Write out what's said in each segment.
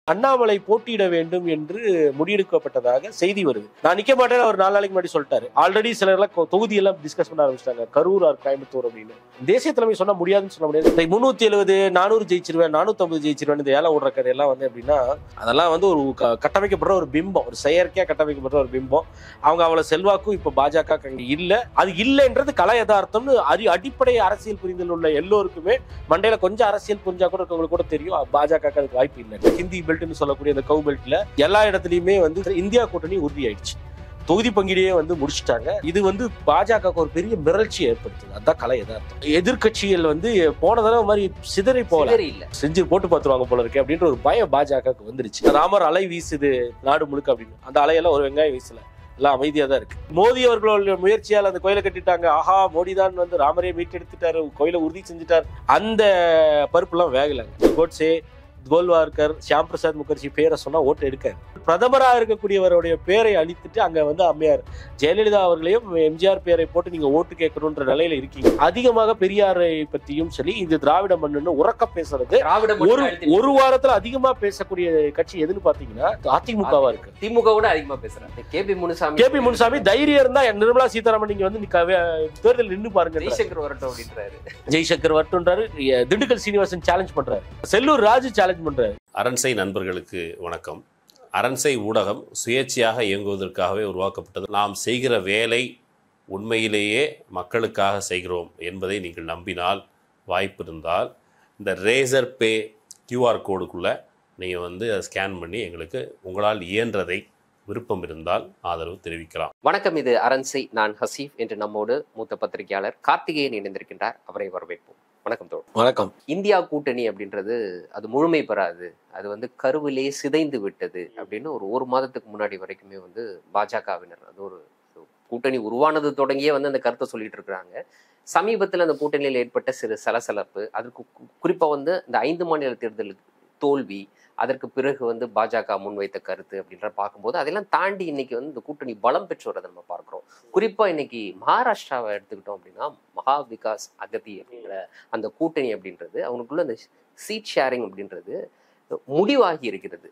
அண்ணாமலை போட்டியிட வேண்டும் என்று முடிவெடுக்கப்பட்டதாக செய்தி வருது நான் நிக்க மாட்டேன்னு அவர் நாலு நாளைக்கு முன்னாடி சொல்லிட்டாரு ஆல்ரெடி சிலர்லாம் கொ- தொகுதியெல்லாம் டிஸ்கஸ் பண்ண ஆரம்பிச்சிட்டாங்க கரூர் ஆர் கோயம்புத்தூர் அப்படின்னு தேசிய தலைமை சொன்னா முடியாதுன்னு சொல்ல முடியாது இந்த முன்னூத்தி எழுபது நானூறு ஜெயிச்சிருவேன் நானூத்தி ஐம்பது ஜெயிச்சிருவேன் இந்த ஏழை ஓடுற கதையெல்லாம் வந்து எப்படின்னா அதெல்லாம் வந்து ஒரு க- கட்டமைக்கப்படுற ஒரு பிம்பம் ஒரு செயற்கையா கட்டமைக்கப்படுற ஒரு பிம்பம் அவங்க அவ்வளவு செல்வாக்கும் இப்ப பாஜக அங்க இல்ல அது இல்லைன்றது கல யதார்த்தம்னு அறி அடிப்படை அரசியல் புரிதல் உள்ள எல்லோருக்குமே மண்டையில கொஞ்சம் அரசியல் புரிஞ்சா கூட இருக்கவங்களுக்கு கூட தெரியும் பாஜக அதுக்கு வாய்ப்பு இல்லை ஹிந்தி பெல்ட்னு சொல்லக்கூடிய அந்த கவு பெல்ட்ல எல்லா இடத்துலயுமே வந்து இந்தியா கூட்டணி உறுதியாயிடுச்சு தொகுதி பங்கீடையே வந்து முடிச்சிட்டாங்க இது வந்து பாஜகவுக்கு ஒரு பெரிய மிரட்சியை ஏற்படுத்துது அதான் கலை யதார்த்தம் எதிர்க்கட்சிகள் வந்து போன தடவை மாதிரி சிதறி போகல சிதறி இல்ல செஞ்சு போட்டு பார்த்துருவாங்க போல இருக்கு அப்படின்ற ஒரு பயம் பாஜகவுக்கு வந்துருச்சு ராமர் அலை வீசுது நாடு முழுக்க அப்படின்னு அந்த அலையெல்லாம் ஒரு வெங்காயம் வீசல எல்லாம் அமைதியா தான் இருக்கு மோடி அவர்களோட முயற்சியால் அந்த கோயிலை கட்டிட்டாங்க ஆஹா மோடி தான் வந்து ராமரை மீட்டெடுத்துட்டாரு கோயிலை உறுதி செஞ்சுட்டார் அந்த பருப்புலாம் வேகல கோட்ஸே கோல்வார்கர் ஷியாம் பிரசாத் முகர்ஜி பேரை சொன்னா ஓட்டு எடுக்காது பிரதமரா இருக்கக்கூடியவருடைய பேரை அழித்துட்டு அங்க வந்து அம்மையார் ஜெயலலிதா அவர்களையும் எம்ஜிஆர் பேரை போட்டு நீங்க ஓட்டு கேட்கணுன்ற நிலையில இருக்கீங்க அதிகமாக பெரியாரை பத்தியும் சரி இது திராவிட மண்ணுன்னு உறக்க பேசுறது திராவிட ஒரு ஒரு வாரத்துல அதிகமா பேசக்கூடிய கட்சி எதுன்னு பாத்தீங்கன்னா அதிமுகவா இருக்கு திமுக விட அதிகமா பேசுறாங்க K P Munusamy K P Munusamy தைரியம் இருந்தா நிர்மலா சீதாராமன் நீங்க வந்து நிக்க- தேர்தல் நின்னு பாருங்க ஜெய்சங்கர் வரட்டும் அப்படின்றாரு ஜெய்சங்கர் வரட்டுன்றாரு திண்டுக்கல் சீனிவாசன் சேலஞ்ச் பண்றாரு செல்லூர் ராஜு சேலஞ்ச் பண்றாரு அரண்சை நண்பர்களுக்கு வணக்கம் அரண்சை ஊடகம் சுயேட்சையாக இயங்குவதற்காகவே உருவாக்கப்பட்டது நாம் செய்கிற வேலை உண்மையிலேயே மக்களுக்காக செய்கிறோம் என்பதை நீங்கள் நம்பினால் வாய்ப்பு இருந்தால் இந்த ரேசர் பே கியூஆர் கோடுக்குள்ளே நீங்கள் வந்து அதை ஸ்கேன் பண்ணி எங்களுக்கு உங்களால் இயன்றதை விருப்பம் இருந்தால் ஆதரவு தெரிவிக்கலாம் வணக்கம் இது அரண்சை நான் ஹசீஃப் என்று நம்மோடு மூத்த பத்திரிகையாளர் கார்த்திகேயன் இணைந்திருக்கின்றார் அவரை வரவேற்போம் வணக்கம் தோழர் வணக்கம் இந்தியா கூட்டணி அப்படின்றது அது முழுமை பெறாது அது வந்து கருவிலே சிதைந்து விட்டது அப்படின்னு ஒரு ஒரு மாதத்துக்கு முன்னாடி வரைக்குமே வந்து பாஜகவினர் அது ஒரு கூட்டணி உருவானது தொடங்கியே வந்து அந்த கருத்தை சொல்லிட்டு இருக்கிறாங்க சமீபத்தில் அந்த கூட்டணியில் ஏற்பட்ட சிறு சலசலப்பு அதற்கு கு- குறிப்பா வந்து இந்த ஐந்து மாநில தேர்தலுக்கு தோல்வி அதற்கு பிறகு வந்து பாஜக முன்வைத்த கருத்து அப்படின்ற பார்க்கும்போது அதெல்லாம் தாண்டி இன்னைக்கு வந்து இந்த கூட்டணி பலம் பெற்று வரதை நம்ம பார்க்கிறோம் குறிப்பா இன்னைக்கு மகாராஷ்டிராவை எடுத்துக்கிட்டோம் அப்படின்னா மகா விகாஸ் அகதி அப்படின்ற அந்த கூட்டணி அப்படின்றது அவனுக்குள்ள அந்த சீட் ஷேரிங் அப்படின்றது முடிவாகி இருக்கிறது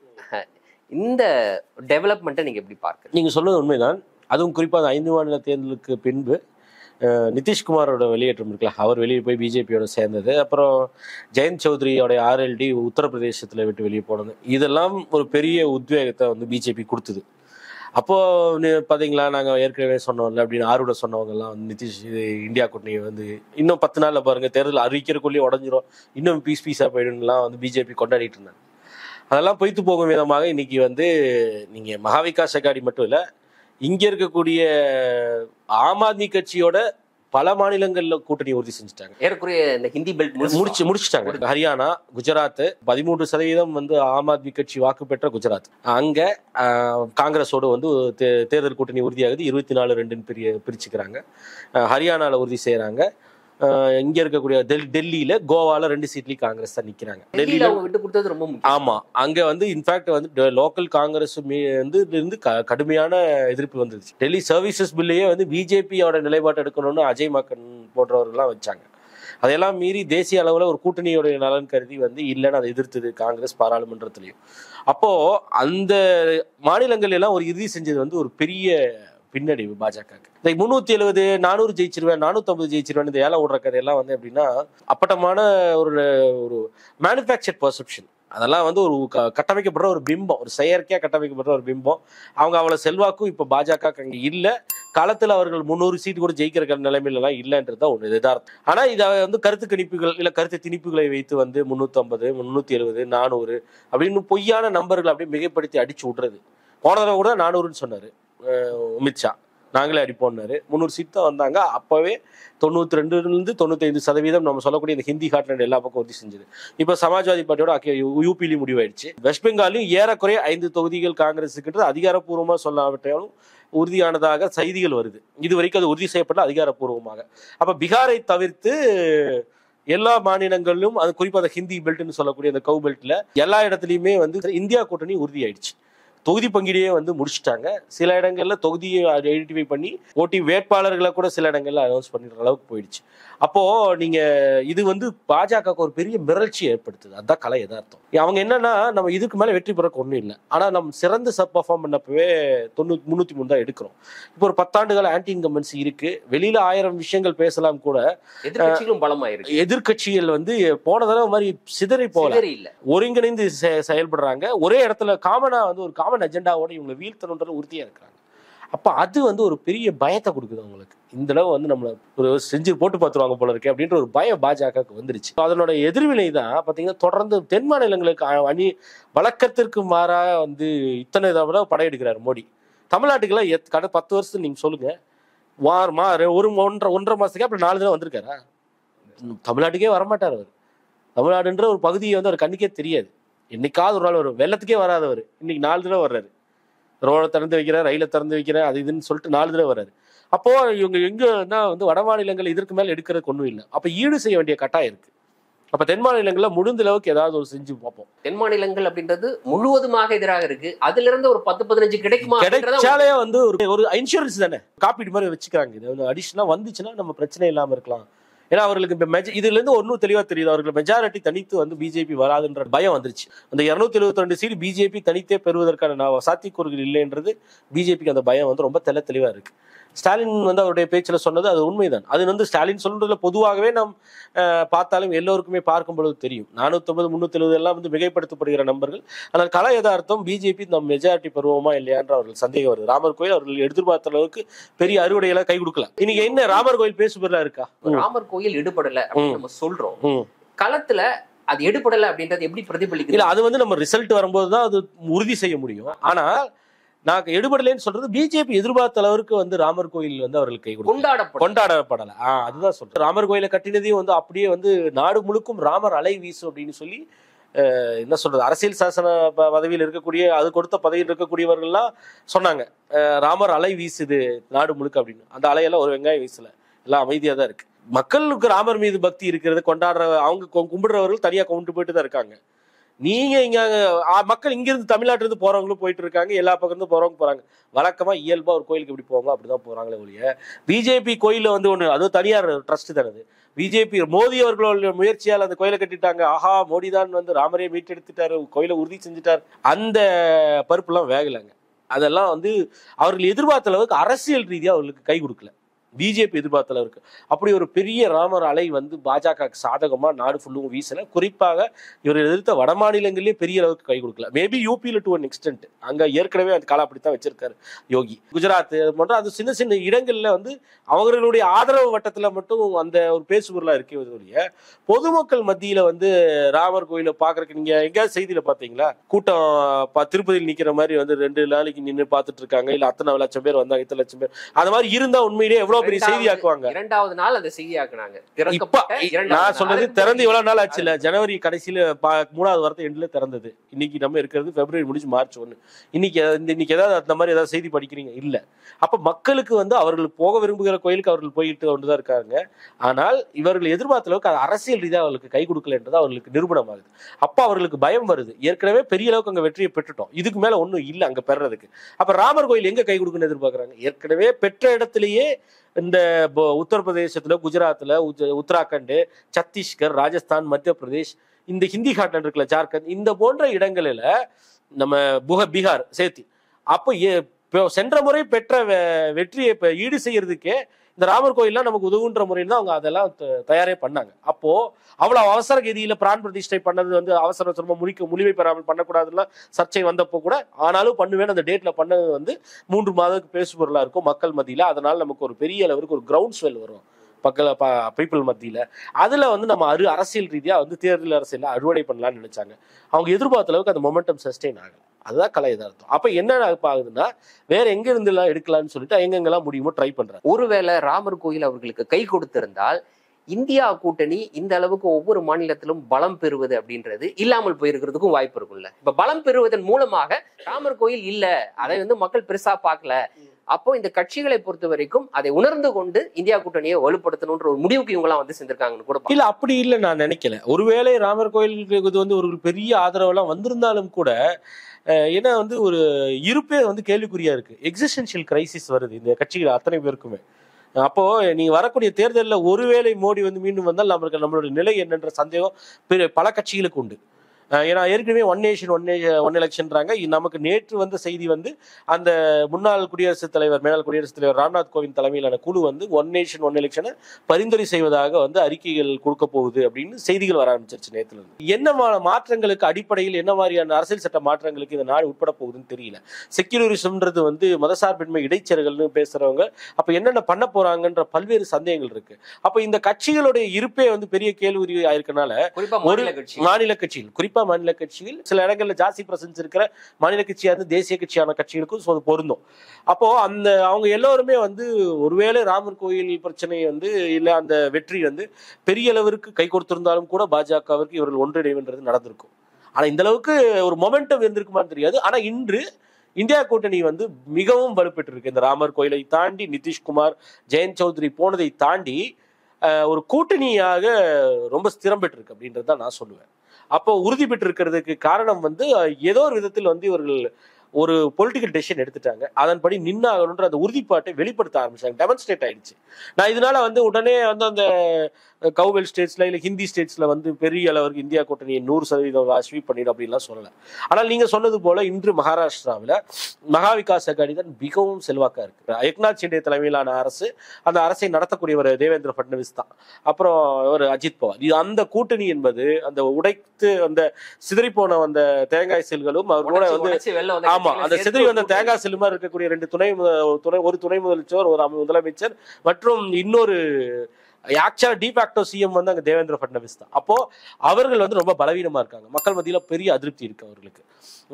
இந்த டெவலப்மெண்ட்டை நீங்க எப்படி பார்க்குறீங்க நீங்க சொல்றது உண்மைதான் அதுவும் குறிப்பா அந்த ஐந்து மாநில தேர்தலுக்கு பின்பு அஹ், நிதிஷ்குமாரோட வெளியேற்றம் இருக்குல்ல அவர் வெளியே போய் பிஜேபியோட சேர்ந்தது அப்புறம் ஜெயந்த் சௌத்ரியோட ஆர்எல்டி உத்தரப்பிரதேசத்தில் விட்டு வெளியே போனது இதெல்லாம் ஒரு பெரிய உத்வேகத்தை வந்து பிஜேபி கொடுத்தது அப்போ நீ- பாத்தீங்களா நாங்க ஏற்கனவே சொன்னோம்ல அப்படின்னு ஆர்வட சொன்னவங்க எல்லாம் வந்து நிதிஷ் இது இந்தியா கூட்டணி வந்து இன்னும் பத்து நாள்ல பாருங்க தேர்தல் அறிவிக்கிறக்குள்ளேயே உடஞ்சிரும் இன்னும் பீஸ் பீஸா போயிடும்லாம் வந்து பிஜேபி கொண்டாடிட்டு இருந்தாங்க அதெல்லாம் பொய்த்து போகும் விதமாக இன்னைக்கு வந்து நீங்க மகாவிகாஸ் அகாடி மட்டும் இல்ல இங்க இருக்கக்கூடிய ஆம் ஆத்மி கட்சியோட பல மாநிலங்கள்ல கூட்டணி உறுதி செஞ்சுட்டாங்க ஏறக்குறைய இந்த ஹிந்தி பெல்ட் முடிச்சு முடிச்சுட்டாங்க ஹரியானா குஜராத் பதிமூன்று சதவீதம் வந்து ஆம் ஆத்மி கட்சி வாக்கு பெற்ற குஜராத் அங்க ஆஹ், காங்கிரஸோடு வந்து தே- தேர்தல் கூட்டணி உறுதியாகுது இருபத்தி நாலு ரெண்டுன்னு பிரிய பிரிச்சுக்கிறாங்க ஆஹ், ஹரியானால உறுதி செய்யறாங்க ஆஹ், இங்க இருக்கக்கூடிய டெல் டெல்லியில கோவால ரெண்டு சீட்லயும் காங்கிரஸ் தான் நிக்கிறாங்க டெல்லியில டெல்லியில அவங்க விட்டு கொடுத்தது ரொம்ப முக்கியம் ஆமா அங்க வந்து இன்ஃபேக்ட் வந்து லோக்கல் காங்கிரஸ் மீ- வந்து இருந்து க- கடுமையான எதிர்ப்பு வந்துருச்சு டெல்லி சர்வீசஸ் பில்லையே வந்து பிஜேபியோட நிலைப்பாடு எடுக்கணும்னு அஜய் மக்கன் போன்றவர்கள்லாம் வச்சாங்க அதையெல்லாம் மீறி தேசிய அளவுல ஒரு கூட்டணியோட நலன் கருதி வந்து இல்லைன்னு அதை எதிர்த்தது காங்கிரஸ் பாராளுமன்றத்திலையும் அப்போ அந்த மாநிலங்கள் எல்லாம் ஒரு இறுதி செஞ்சது வந்து ஒரு பெரிய பின்னடைவு பாஜக இந்த முன்னூத்தி எழுபது நானூறு ஜெயிச்சிருவேன் நானூத்தி ஐம்பது ஜெயிச்சிருவேன் இந்த ஏழை ஓடுற கதையெல்லாம் வந்து எப்படின்னா அப்பட்டமான ஒரு ஒரு மேனுஃபேக்சர் பர்செப்ஷன் அதெல்லாம் வந்து ஒரு க- கட்டமைக்கப்படுற ஒரு பிம்பம் ஒரு செயற்கையா கட்டமைக்கப்படுற ஒரு பிம்பம் அவங்க அவ்வளவு செல்வாக்கும் இப்ப பாஜக அங்க இல்ல காலத்துல அவர்கள் முந்நூறு சீட் கூட ஜெயிக்கிற க- நிலைமையில எல்லாம் இல்லைன்றது தான் ஒண்ணு யதார்த்தம் ஆனா இதை வந்து கருத்து கணிப்புகள் இல்ல கருத்து திணிப்புகளை வைத்து வந்து முன்னூத்தி ஐம்பது முன்னூத்தி எழுபது நானூறு அப்படின்னு பொய்யான நம்பர்களை அப்படியே மிகைப்படுத்தி அடிச்சு விடுறது போன தடவை கூட நானூறுன்னு சொன்னாரு அஹ் அமித்ஷா நாங்களே அடிப்போம்னாரு முந்நூறு சீட் தான் வந்தாங்க அப்பவே தொண்ணூத்தி ரெண்டுலேருந்து தொண்ணூத்தைந்து சதவீதம் நம்ம சொல்லக்கூடிய இந்த ஹிந்தி ஹாட்லேண்ட் எல்லா பக்கம் உறுதி செஞ்சது இப்போ சமாஜ்வாதி பார்ட்டியோட அக்கே- யூபிலையும் முடிவாயிடுச்சு வெஸ்ட் பெங்காலையும் ஏறக்குறைய ஐந்து தொகுதிகள் காங்கிரஸுக்கு அதிகாரப்பூர்வமா சொல்லாவிட்டாலும் உறுதியானதாக செய்திகள் வருது இது வரைக்கும் அது உறுதி செய்யப்பட்ட அதிகாரப்பூர்வமாக அப்ப பீகாரை தவிர்த்து எல்லா மாநிலங்களிலும் அது குறிப்பா அந்த ஹிந்தி பெல்ட்னு சொல்லக்கூடிய அந்த கவு பெல்ட்ல எல்லா இடத்துலயுமே வந்து இந்தியா கூட்டணி உறுதியாயிடுச்சு தொகுதி பங்கீடையே வந்து முடிச்சிட்டாங்க சில இடங்கள்ல தொகுதியை ஐடென்டிஃபை பண்ணி ஓட்டி வேட்பாளர்களை கூட சில இடங்கள்ல அனௌன்ஸ் பண்ணிடுற அளவுக்கு போயிடுச்சு அப்போ நீங்க இது வந்து பாஜகவுக்கு ஒரு பெரிய மிரட்சி ஏற்படுத்துது அதான் கலை யதார்த்தம் அவங்க என்னன்னா நம்ம இதுக்கு மேல வெற்றி பெறக்கு ஒன்றும் இல்லை ஆனா நம்ம சிறந்த சப் பர்ஃபார்ம் பண்ணப்பவே தொண்ணூத்தி முன்னூத்தி மூணு தான் எடுக்கிறோம் இப்போ ஒரு பத்தாண்டுகள் ஆன்டி இன்கம்பன்சி இருக்கு வெளியில ஆயிரம் விஷயங்கள் பேசலாம் கூட எதிர்கட்சிகளும் பலமாயிருக்கு எதிர்க்கட்சிகள் வந்து போன தடவை மாதிரி சிதறி போகல சிதறி இல்ல ஒருங்கிணைந்து செ- செயல்படுறாங்க ஒரே இடத்துல காமனா வந்து ஒரு காமன் அஜெண்டாவோட இவங்களை வீழ்த்தணுன்ற உறுதியா இருக்கிறாங்க அப்ப அது வந்து ஒரு பெரிய பயத்தை கொடுக்குது அவங்களுக்கு இந்த தடவை வந்து நம்மள ஒரு செஞ்சு போட்டு பார்த்துருவாங்க போல இருக்கு அப்படின்ற ஒரு பயம் பாஜகவுக்கு வந்துருச்சு அதனோட எதிர்வினை தான் பாத்தீங்கன்னா தொடர்ந்து தென் மாநிலங்களுக்கு அ- அணி வழக்கத்திற்கு மாறா வந்து இத்தனை தடவை படையெடுக்கிறார் மோடி தமிழ்நாட்டுக்கெல்லாம் எத்- கடந்த பத்து வருஷத்துக்கு நீங்க சொல்லுங்க வார் மா ஒரு ஒன்றரை ஒன்றரை மாசத்துக்கு அப்புறம் நாலு தடவை வந்திருக்காரா ம், தமிழ்நாட்டுக்கே வரமாட்டார் அவர் தமிழ்நாடுன்ற ஒரு பகுதியை வந்து அவர் கண்ணுக்கே தெரியாது என்னைக்காவது ஒரு நாள் வரும் வெள்ளத்துக்கே வராதவர் இன்னைக்கு நாலு தடவை வர்றாரு ரோட திறந்து வைக்கிறேன் ரயிலை திறந்து வைக்கிறேன் அது இதுன்னு சொல்லிட்டு நாலு தடவை வர்றாரு அப்போ இவங்க எங்கன்னா வந்து வட மாநிலங்கள் இதற்கு மேல எடுக்கிறதுக்கு ஒன்றும் இல்லை அப்ப ஈடு செய்ய வேண்டிய கட்டாயம் இருக்கு அப்ப தென் மாநிலங்கள்ல முடிந்த அளவுக்கு ஏதாவது ஒரு செஞ்சு பார்ப்போம் தென் மாநிலங்கள் அப்படின்றது முழுவதுமாக எதிராக இருக்கு அதுல இருந்து ஒரு பத்து பதினஞ்சு கிடைக்குமா அப்படின்றத கிடைச்சாலே வந்து ஒரு ஒரு இன்சூரன்ஸ் தானே காப்பீடு மாதிரி வச்சுக்கிறாங்க இது வந்து அடிஷனா வந்துச்சுன்னா நம்ம பிரச்சனை இல்லாம இருக்கலாம் ஏன்னா அவர்களுக்கு இப்ப மெஜ இதுல இருந்து ஒன்னும் தெளிவா தெரியுது அவர்கள் மெஜாரிட்டி தனித்து வந்து பிஜேபி வராதுன்ற பயம் வந்துருச்சு அந்த இருநூத்தி எழுபத்தி ரெண்டு சீட் பிஜேபி தனித்தே பெறுவதற்கான நா- சாத்தியக்கூறுகள் இல்லைன்றது பிஜேபிக்கு அந்த பயம் வந்து ரொம்ப தெள்ள தெளிவா இருக்கு ஸ்டாலின் வந்து அவருடைய பேச்சுல சொன்னது அது உண்மைதான் அது வந்து ஸ்டாலின் சொல்றதுல பொதுவாகவே நாம் அஹ், பார்த்தாலும் எல்லோருக்குமே பார்க்கும் பொழுது தெரியும் நானூத்தி முன்னூத்தி எழுபது எல்லாம் வந்து மிகைப்படுத்தப்படுகிற நம்பர்கள் ஆனால் கல யதார்த்தம் பிஜேபி நம்ம மெஜாரிட்டி பெறுவோமா இல்லையான்ற அவர்கள் சந்தேகம் வருது ராமர் கோயில் அவர்கள் எதிர்பார்த்த அளவுக்கு பெரிய அறுவடையெல்லாம் கை கொடுக்கல இன்னைக்கு என்ன ராமர் கோயில் பேசுபொருளா இருக்கா ராமர் கோயில் எடுபடல அப்படின்னு நம்ம சொல்றோம் ம். களத்துல அது எடுபடல அப்படின்றது எப்படி இல்ல பிரதிபலிக்குது அது வந்து நம்ம ரிசல்ட் வரும்போது தான் அது உறுதி செய்ய முடியும் ஆனா நான் எடுபடலைன்னு சொல்றது பிஜேபி எதிர்பார்த்த அளவுக்கு வந்து ராமர் கோயில் வந்து அவர்களுக்கு கை கொடுக்கும் கொண்டாடப்படும் கொண்டாடப்படல ஆ அதுதான் சொல்றேன் ராமர் கோயிலை கட்டினதையும் வந்து அப்படியே வந்து நாடு முழுக்கும் ராமர் அலை வீசும் அப்படின்னு சொல்லி அஹ், என்ன சொல்றது அரசியல் சாசன ப- பதவியில் இருக்கக்கூடிய அது கொடுத்த பதவியில் இருக்கக்கூடியவர்கள்லாம் சொன்னாங்க அஹ், ராமர் அலை வீசுது நாடு முழுக்க அப்படின்னு அந்த அலையெல்லாம் ஒரு வெங்காயம் வீசல எல்லாம் அமைதியா தான் இருக்கு மக்களுக்கு ராமர் மீது பக்தி இருக்கிறது கொண்டாடுற அவங்க கு- கும்பிடுறவர்கள் தனியா கொண்டு போயிட்டு தான் இருக்காங்க நீங்க இங்க ஆ, மக்கள் இங்க இருந்து தமிழ்நாட்டுல இருந்து போறவங்களும் போயிட்டு இருக்காங்க எல்லா பக்கம் இருந்து போறவங்க போறாங்க வழக்கமா இயல்பா ஒரு கோயிலுக்கு எப்படி போவாங்க அப்படிதான் போறாங்களே ஒழிய பிஜேபி கோயில்ல வந்து ஒண்ணு அது தனியார் ட்ரஸ்ட் தானே அது பிஜேபி மோடி அவர்களோட முயற்சியால் அந்த கோயிலை கட்டிட்டாங்க ஆஹா மோடி தான் வந்து ராமரே மீட்டெடுத்துட்டாரு கோயிலை உறுதி செஞ்சுட்டார் அந்த பருப்புலாம் வேகலைங்க அதெல்லாம் வந்து அவர்கள் எதிர்பார்த்த அளவுக்கு அரசியல் ரீதியா அவர்களுக்கு கை கொடுக்கல பிஜேபி எதிர்பார்த்த அளவுக்கு அப்படி ஒரு பெரிய ராமர் அலை வந்து பாஜக சாதகமா நாடு ஃபுல்லும் வீசல குறிப்பாக இவர் எதிர்த்த வட மாநிலங்களிலே பெரிய அளவுக்கு கை கொடுக்கல மேபி யூபியில் டு ஒன் எக்ஸ்டென்ட் அங்க ஏற்கனவே அந்த காலம் அப்படித்தான் வச்சிருக்காரு யோகி குஜராத் அது போன்ற அது சின்ன சின்ன இடங்கள்ல வந்து அவர்களுடைய ஆதரவு வட்டத்துல மட்டும் அந்த ஒரு பேசுபொருளா இருக்கே ஒழிய பொதுமக்கள் மத்தியில வந்து ராமர் கோயிலை பாக்குறதுக்கு நீங்க எங்கேயாவது செய்தியில பாத்தீங்களா கூட்டம் ப- திருப்பதியில் நிக்கிற மாதிரி வந்து ரெண்டு நாளைக்கு நின்று பார்த்துட்டு இருக்காங்க இல்ல அத்தனை லட்சம் பேர் வந்தாங்க இத்தனை லட்சம் பேர் அது மாதிரி இருந்தா உண்மையிலேயே எவ்வளவு பெரிய செய்தி ஆக்குவாங்க இரண்டாவது நாள் அதை செய்தியாக்குனாங்க இப்ப திறக்கப்பட்ட இரண்டாவது நான் நாள். சொல்றது திறந்து இவ்வளவு நாள் ஆச்சு இல்ல ஜனவரி கடைசியில பா- மூணாவது வாரத்தை எண்ட்ல திறந்தது இன்னைக்கு நம்ம இருக்கிறது பிப்ரவரி முடிஞ்சு மார்ச் ஒண்ணு இன்னைக்கு எதா- இந்த- இன்னைக்கு ஏதாவது அந்த மாதிரி ஏதாவது செய்தி படிக்கிறீங்க இல்ல அப்ப மக்களுக்கு வந்து அவர்கள் போக விரும்புகிற கோயிலுக்கு அவர்கள் போயிட்டு கொண்டுதான் இருக்காங்க ஆனால் இவர்கள் எதிர்பார்த்த அளவுக்கு அது அரசியல் ரீதியாக அவர்களுக்கு கை கொடுக்கலன்றது அவர்களுக்கு நிரூபணம் ஆகுது அப்ப அவர்களுக்கு பயம் வருது ஏற்கனவே பெரிய அளவுக்கு அங்க வெற்றியை பெற்றுட்டோம் இதுக்கு மேல ஒண்ணும் இல்ல அங்க பெறதுக்கு அப்ப ராமர் கோயில் எங்க கை கொடுக்குன்னு எதிர்பார்க்கறாங்க ஏற்கனவே பெற்ற இடத்திலேயே இந்த ப- உத்தரப்பிரதேசத்துல குஜராத்ல உஜ- உத்தராகண்ட் சத்தீஸ்கர் ராஜஸ்தான் மத்திய பிரதேஷ் இந்த ஹிந்தி காட்டன் இருக்குல்ல ஜார்க்கண்ட் இந்த போன்ற இடங்களில நம்ம புக பீகார் சேர்த்தி அப்போ ஏ- இப்போ சென்ற முறை பெற்ற வெ- வெற்றியை இப்ப ஈடு செய்யறதுக்கே இந்த ராமர் கோயில்லாம் நமக்கு உதவுன்ற முறையில் தான் அவங்க அதெல்லாம் த- தயாரே பண்ணாங்க அப்போ அவ்வளவு அவசர கதியில பிரான் பிரதிஷ்டை பண்ணது வந்து அவசர அவசரமா முடிக்க முடிவை பெறாமல் பண்ணக்கூடாதுல சர்ச்சை வந்தப்போ கூட ஆனாலும் பண்ணுவேன் அந்த டேட்ல பண்ணது வந்து மூன்று மாதத்துக்கு பேசுபொருளா இருக்கும் மக்கள் மத்தியில அதனால நமக்கு ஒரு பெரிய அளவுக்கு ஒரு கிரவுண்ட் ஸ்வெல் வரும் மக்கள் பீப்புள் மத்தியில அதுல வந்து நம்ம அரு அரசியல் ரீதியா வந்து தேர்தல் அரசியல அறுவடை பண்ணலாம்னு நினைச்சாங்க அவங்க எதிர்பார்த்த அளவுக்கு அந்த மொமெண்டம் சஸ்டெயின் ஆகல அதுதான் கலை எதார்த்தம் அப்ப என்ன ஆகுதுன்னா வேற எங்க இருந்து எல்லாம் எடுக்கலாம்னு சொல்லிட்டு எங்கெங்கெல்லாம் முடியுமோ ட்ரை பண்றாங்க ஒருவேளை ராமர் கோயில் அவர்களுக்கு கை கொடுத்திருந்தால் இந்தியா கூட்டணி இந்த அளவுக்கு ஒவ்வொரு மாநிலத்திலும் பலம் பெறுவது அப்படின்றது இல்லாமல் போயிருக்கிறதுக்கும் வாய்ப்பு இருக்கும்ல இப்ப பலம் பெறுவதன் மூலமாக ராமர் கோயில் இல்ல அதை வந்து மக்கள் பெருசா பார்க்கல அப்போ இந்த கட்சிகளை பொறுத்த வரைக்கும் அதை உணர்ந்து கொண்டு இந்தியா கூட்டணியை வலுப்படுத்தணுன்ற ஒரு முடிவுக்கு இவங்கலாம் வந்து செஞ்சிருக்காங்கன்னு கூட பார்க்கலாம். இல்ல அப்படி இல்ல நான் நினைக்கல ஒருவேளை ராமர் கோயிலுக்கு இது வந்து ஒரு பெரிய ஆதரவெல்லாம் வந்திருந்தாலும் கூட அஹ், ஏன்னா வந்து ஒரு இருப்பே வந்து கேள்விக்குறியா இருக்கு எக்ஸிஸ்டன்ஷியல் கிரைசிஸ் வருது இந்த கட்சிகள் அத்தனை பேருக்குமே அப்போ நீங்க வரக்கூடிய தேர்தலில் ஒருவேளை மோடி வந்து மீண்டும் வந்தால் நம்மளுக்கு நம்மளுடைய நிலை என்னன்ற சந்தேகம் பெரிய- பல கட்சிகளுக்கு உண்டு அஹ், ஏன்னா ஏற்கனவே ஒன் நேஷன் ஒன் ஒன் எலெக்ஷன்றாங்க நமக்கு நேற்று வந்த செய்தி வந்து அந்த முன்னாள் குடியரசுத் தலைவர் மேலாள் குடியரசுத் தலைவர் ராம்நாத் கோவிந்த் தலைமையிலான குழு வந்து ஒன் நேஷன் ஒன் எலெக்ஷனை பரிந்துரை செய்வதாக வந்து அறிக்கைகள் கொடுக்க போகுது அப்படின்னு செய்திகள் வர ஆரம்பிச்சிருச்சு நேத்துல இருந்து என்ன மா- மாற்றங்களுக்கு அடிப்படையில் என்ன மாதிரியான அரசியல் சட்ட மாற்றங்களுக்கு இந்த நாடு உட்பட போகுதுன்னு தெரியல செக்யூலரிசம்ன்றது வந்து மதசார்பின்மை இடைச்செருகல்னு பேசுறவங்க அப்ப என்னென்ன பண்ண போறாங்கன்ற பல்வேறு சந்தேகங்கள் இருக்கு அப்ப இந்த கட்சிகளுடைய இருப்பே வந்து பெரிய கேள்வி ஆயிருக்கனால குறிப்பா ஒரு மாநில கட்சி மாநில கட்சிகள் குறிப்பா மாநில கட்சிகள் சில இடங்கள்ல ஜாஸ்தி பிரசன்ஸ் இருக்கிற மாநில கட்சியா இருந்து தேசிய கட்சியான கட்சிகளுக்கும் so அது பொருந்தும் அப்போ அந்த அவங்க எல்லோருமே வந்து ஒருவேளை ராமர் கோயில் பிரச்சனை வந்து இல்ல அந்த வெற்றி வந்து பெரிய அளவிற்கு கை கொடுத்திருந்தாலும் கூட பாஜகவிற்கு இவர்கள் ஒன்றிணைவுன்றது நடந்திருக்கும் ஆனா இந்த அளவுக்கு ஒரு மொமெண்டம் இருந்திருக்குமான்னு தெரியாது ஆனா இன்று இந்தியா கூட்டணி வந்து மிகவும் வலுப்பெற்று இருக்கு இந்த ராமர் கோயிலை தாண்டி நிதிஷ்குமார் ஜெயந்த் சௌத்ரி போனதை தாண்டி அஹ், ஒரு கூட்டணியாக ரொம்ப ஸ்திரம் பெற்றிருக்கு அப்படின்றது தான் நான் சொல்லுவேன் அப்போ உறுதி பெற்றிருக்கிறதுக்கு காரணம் வந்து அஹ், ஏதோ ஒரு விதத்தில் வந்து இவர்கள் ஒரு பொலிட்டிக்கல் டெசிஷன் எடுத்துட்டாங்க அதன்படி நின்னாகணுன்ற அந்த உறுதிப்பாட்டை வெளிப்படுத்த ஆரம்பிச்சாங்க டெமான்ஸ்ட்ரேட் ஆயிடுச்சு நான் இதனால வந்து உடனே வந்து அந்த கவுவெல் ஸ்டேட்ஸ்ல இல்ல ஹிந்தி ஸ்டேட்ஸ்ல வந்து பெரிய அளவுக்கு இந்தியா கூட்டணியை நூறு சதவீதம் ஸ்வீப் பண்ணிடும் அப்படின்லாம் சொல்லல ஆனால் நீங்க சொன்னது போல இன்று மகாராஷ்டிராவில் மகா விகாஸ் அகாடி தான் மிகவும் செல்வாக்கா இருக்கு ஏக்நாத் ஷிண்டே தலைமையிலான அரசு அந்த அரசை நடத்தக்கூடியவர் தேவேந்திர பட்னவிஸ் தான் அப்புறம் ஒரு அஜித் பவார் இது அந்த கூட்டணி என்பது அந்த உடைத்து அந்த சிதறிப்போன அந்த தேங்காய் செல்களும் அவர்களோட உடைச்சு- வந்து உடைச்சு வெளில வந்த ஆமா கட்சிகளை அந்த சேர்த்து சிதறி ஒரு வந்த கூட்டணி. தேங்காய் செல்லுமா இருக்கக்கூடிய ரெண்டு துணை மு- துணை ஒரு துணை முதலமைச்சர் ஒரு அமை- முதலமைச்சர் மற்றும் இன்னொரு ஆக்சுவலா டிஃபாக்டோ சிஎம் வந்து அங்க தேவேந்திர பட்னவிஸ் தான் அப்போ அவர்கள் வந்து ரொம்ப பலவீனமா இருக்காங்க மக்கள் மத்தியில பெரிய அதிருப்தி இருக்கு அவர்களுக்கு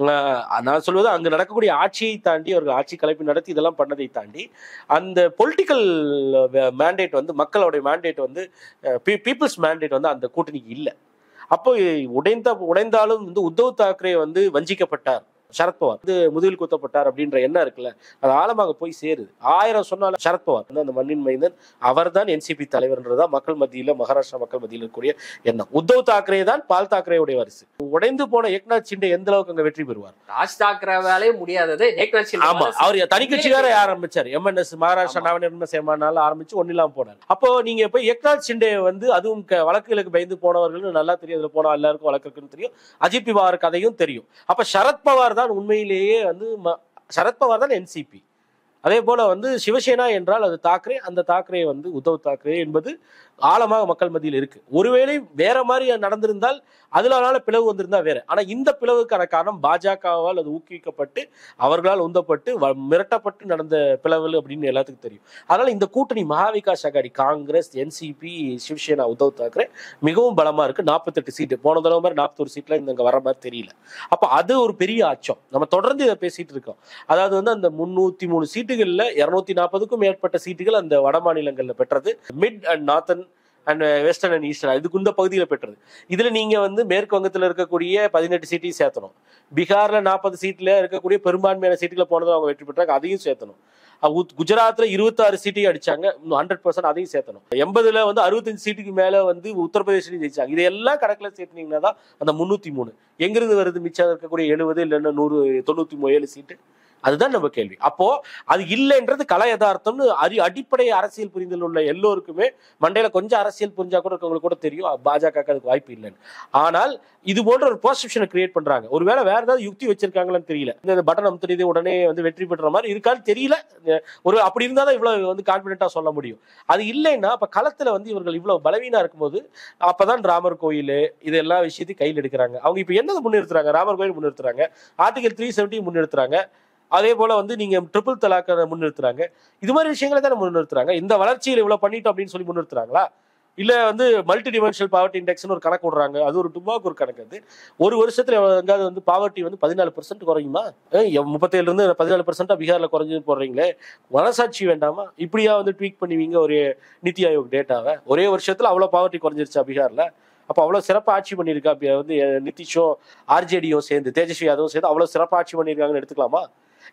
அஹ் நான் சொல்வது அங்க நடக்கக்கூடிய ஆட்சியை தாண்டி அவர்கள் ஆட்சி கலைப்பு நடத்தி இதெல்லாம் பண்ணதை தாண்டி அந்த பொலிட்டிக்கல் மேண்டேட் வந்து மக்களுடைய மேண்டேட் வந்து பீப்புள்ஸ் மேண்டேட் வந்து அந்த கூட்டணிக்கு இல்லை அப்போ உடைந்த உடைந்தாலும் வந்து உத்தவ் தாக்கரே வந்து வஞ்சிக்கப்பட்டார் சரத்பவார் வந்து முதுகில் குத்தப்பட்டார் அப்படின்ற எண்ணம் இருக்குல்ல அது ஆழமாக போய் சேருது ஆயிரம் சொன்னாலும் சரத்பவார் வந்து அந்த மண்ணின் மைந்தன் அவர் தான் என்சிபி தலைவர்ன்றதுதான் மக்கள் மத்தியில மகாராஷ்டிரா மக்கள் மத்தியில் இருக்கக்கூடிய எண்ணம் உத்தவ் தாக்கரே தான் பால் தாக்கரேவுடைய வாரிசு உடைந்து போன ஏக்நாத் சிண்டே எந்த அளவுக்கு அங்க வெற்றி பெறுவார் ராஜ் தாக்கரேவாலே முடியாதது ஏக்நாத் ஷிண்டே ஆமா வால அவர் தனி கட்சிக்கார ஆரம்பிச்சாரு எம்என்எஸ் மகாராஷ்டிரா ஆமா. நவநிர்ம சேமானால ஆரம்பிச்சு ஒன்னும் இல்லாம போனார் அப்போ நீங்க போய் ஏக்நாத் ஷிண்டே வந்து அதுவும் க- வழக்குகளுக்கு பயந்து போனவர்கள் நல்லா தெரியும் அதுல போனா எல்லாருக்கும் வழக்கு இருக்குன்னு தெரியும் அஜித் பவார் கதையும் தெரியும் அப்ப சரத்பவார் தான் உண்மையிலேயே வந்து ம- சரத்பவார் தான் என்சிபி அதே போல வந்து சிவசேனா என்றால் அது தாக்கரே அந்த தாக்கரே வந்து உத்தவ் தாக்கரே என்பது ஆழமாக மக்கள் மத்தியில் இருக்கு ஒருவேளை வேற மாதிரி நடந்திருந்தால் அதனால பிளவு வந்திருந்தா வேற ஆனா இந்த பிளவுக்கான காரணம் பாஜகவால் அது ஊக்குவிக்கப்பட்டு அவர்களால் உந்தப்பட்டு வ- மிரட்டப்பட்டு நடந்த பிளவுகள் அப்படின்னு எல்லாத்துக்கும் தெரியும் அதனால இந்த கூட்டணி மகாவிகாஸ் அகாடி காங்கிரஸ் என்சிபி சிவசேனா உத்தவ் தாக்கரே மிகவும் பலமா இருக்கு நாற்பத்தெட்டு சீட்டு போன தடவை மாதிரி நாற்பத்தொரு சீட்ல இந்த இங்க வர மாதிரி தெரியல அப்ப அது ஒரு பெரிய அச்சம் நம்ம தொடர்ந்து இதை பேசிட்டு இருக்கோம் அதாவது வந்து அந்த முன்னூத்தி மூணு சீட்டுகள்ல இருநூத்தி நாற்பதுக்கும் மேற்பட்ட சீட்டுகள் அந்த வட மாநிலங்கள்ல பெற்றது mid and northern and western and eastern இதுக்கு இந்த பகுதியில் பெற்றது இதுல நீங்க வந்து மேற்கு வங்கத்துல இருக்கக்கூடிய பதினெட்டு சீட்டையும் சேர்த்தணும் பீகார்ல நாற்பது சீட்ல இருக்கக்கூடிய பெரும்பான்மையான சீட்டுகளை போனதும் அவங்க வெற்றி பெற்றாங்க அதையும் சேர்த்தணும் அஹ் உத்- குஜராத்ல இருபத்தாறு சீட்டையும் அடிச்சாங்க ஹண்ட்ரட் பர்சன்ட் அதையும் சேர்த்தணும் எண்பதுல வந்து அறுபத்தஞ்சு சீட்டுக்கு மேல வந்து உத்தரப்பிரதேசிலையும் ஜெயிச்சாங்க இதெல்லாம் கணக்குல சேர்த்தீங்கன்னா தான் அந்த முன்னூத்தி மூணு எங்கிருந்து வருது மிச்சம் இருக்கக்கூடிய எழுபது இல்லைன்னா நூறு தொண்ணூத்தி மூ- ஏழு சீட்டு அதுதான் நம்ம கேள்வி அப்போ அது இல்லைன்றது கல யதார்த்தம்னு அரி அடிப்படை அரசியல் புரிதல் உள்ள எல்லோருக்குமே மண்டையில கொஞ்சம் அரசியல் புரிஞ்சா கூட இருக்கவங்களுக்கு கூட தெரியும் பாஜக அதுக்கு வாய்ப்பு இல்லைன்னு ஆனால் இது போன்ற ஒரு பர்செப்ஷனை கிரியேட் பண்றாங்க ஒருவேளை வேற ஏதாவது யுக்தி வச்சிருக்காங்களான்னு தெரியல இந்த பட்டன் அமுத்துறது உடனே வந்து வெற்றி பெற்ற மாதிரி இருக்கான்னு தெரியல ஒரு அப்படி இருந்தா தான் இவ்வளவு வந்து கான்பிடென்ட்டா சொல்ல முடியும் அது இல்லைன்னா அப்ப களத்துல வந்து இவர்கள் இவ்வளவு பலவீனா இருக்கும்போது அப்பதான் ராமர் கோயில் இது எல்லா விஷயத்தையும் கையில் எடுக்கிறாங்க அவங்க இப்ப என்னது முன்னிறுத்துறாங்க ராமர் கோயில் முன்னிறுத்துறாங்க ஆர்டிகல் த்ரீ செவன்ட்டி முன்னிறுத்துறாங்க அதே போல வந்து நீங்க ட்ரிபிள் தலாக்க முன்னிறுத்துறாங்க இது மாதிரி விஷயங்களை தானே முன்னிறுத்துறாங்க இந்த வளர்ச்சியில் இவ்வளவு பண்ணிட்டோம் அப்படின்னு சொல்லி முன்னிறுத்துறாங்களா இல்ல வந்து மல்டி டிமென்ஷனல் பாவர்ட்டி இண்டெக்ஸ்னு ஒரு கணக்கு விடுறாங்க அது ஒரு டுபாக்கு ஒரு கணக்கு அது ஒரு வருஷத்துல எங்காவது வந்து பாவர்ட்டி வந்து பதினாலு பர்சன்ட் குறையுமா முப்பத்தேழுல இருந்து பதினாலு பர்சன்டா பீகார்ல குறைஞ்சு போடுறீங்களே மனசாட்சி வேண்டாமா இப்படியா வந்து ட்வீட் பண்ணுவீங்க ஒரு நித்தி ஆயோக் டேட்டாவை ஒரே வருஷத்துல அவ்வளவு பாவர்ட்டி குறைஞ்சிருச்சா பீகார்ல அப்போ அவ்வளோ சிறப்பாக ஆட்சி பண்ணியிருக்கா அப்ப வந்து அஹ், நிதிஷும் ஆர்ஜேடியும் சேர்ந்து தேஜஸ்வி யாதவும் சேர்ந்து அவ்வளோ சிறப்பாக ஆட்சி பண்ணியிருக்காங்கன்னு எடுத்துக்கலாமா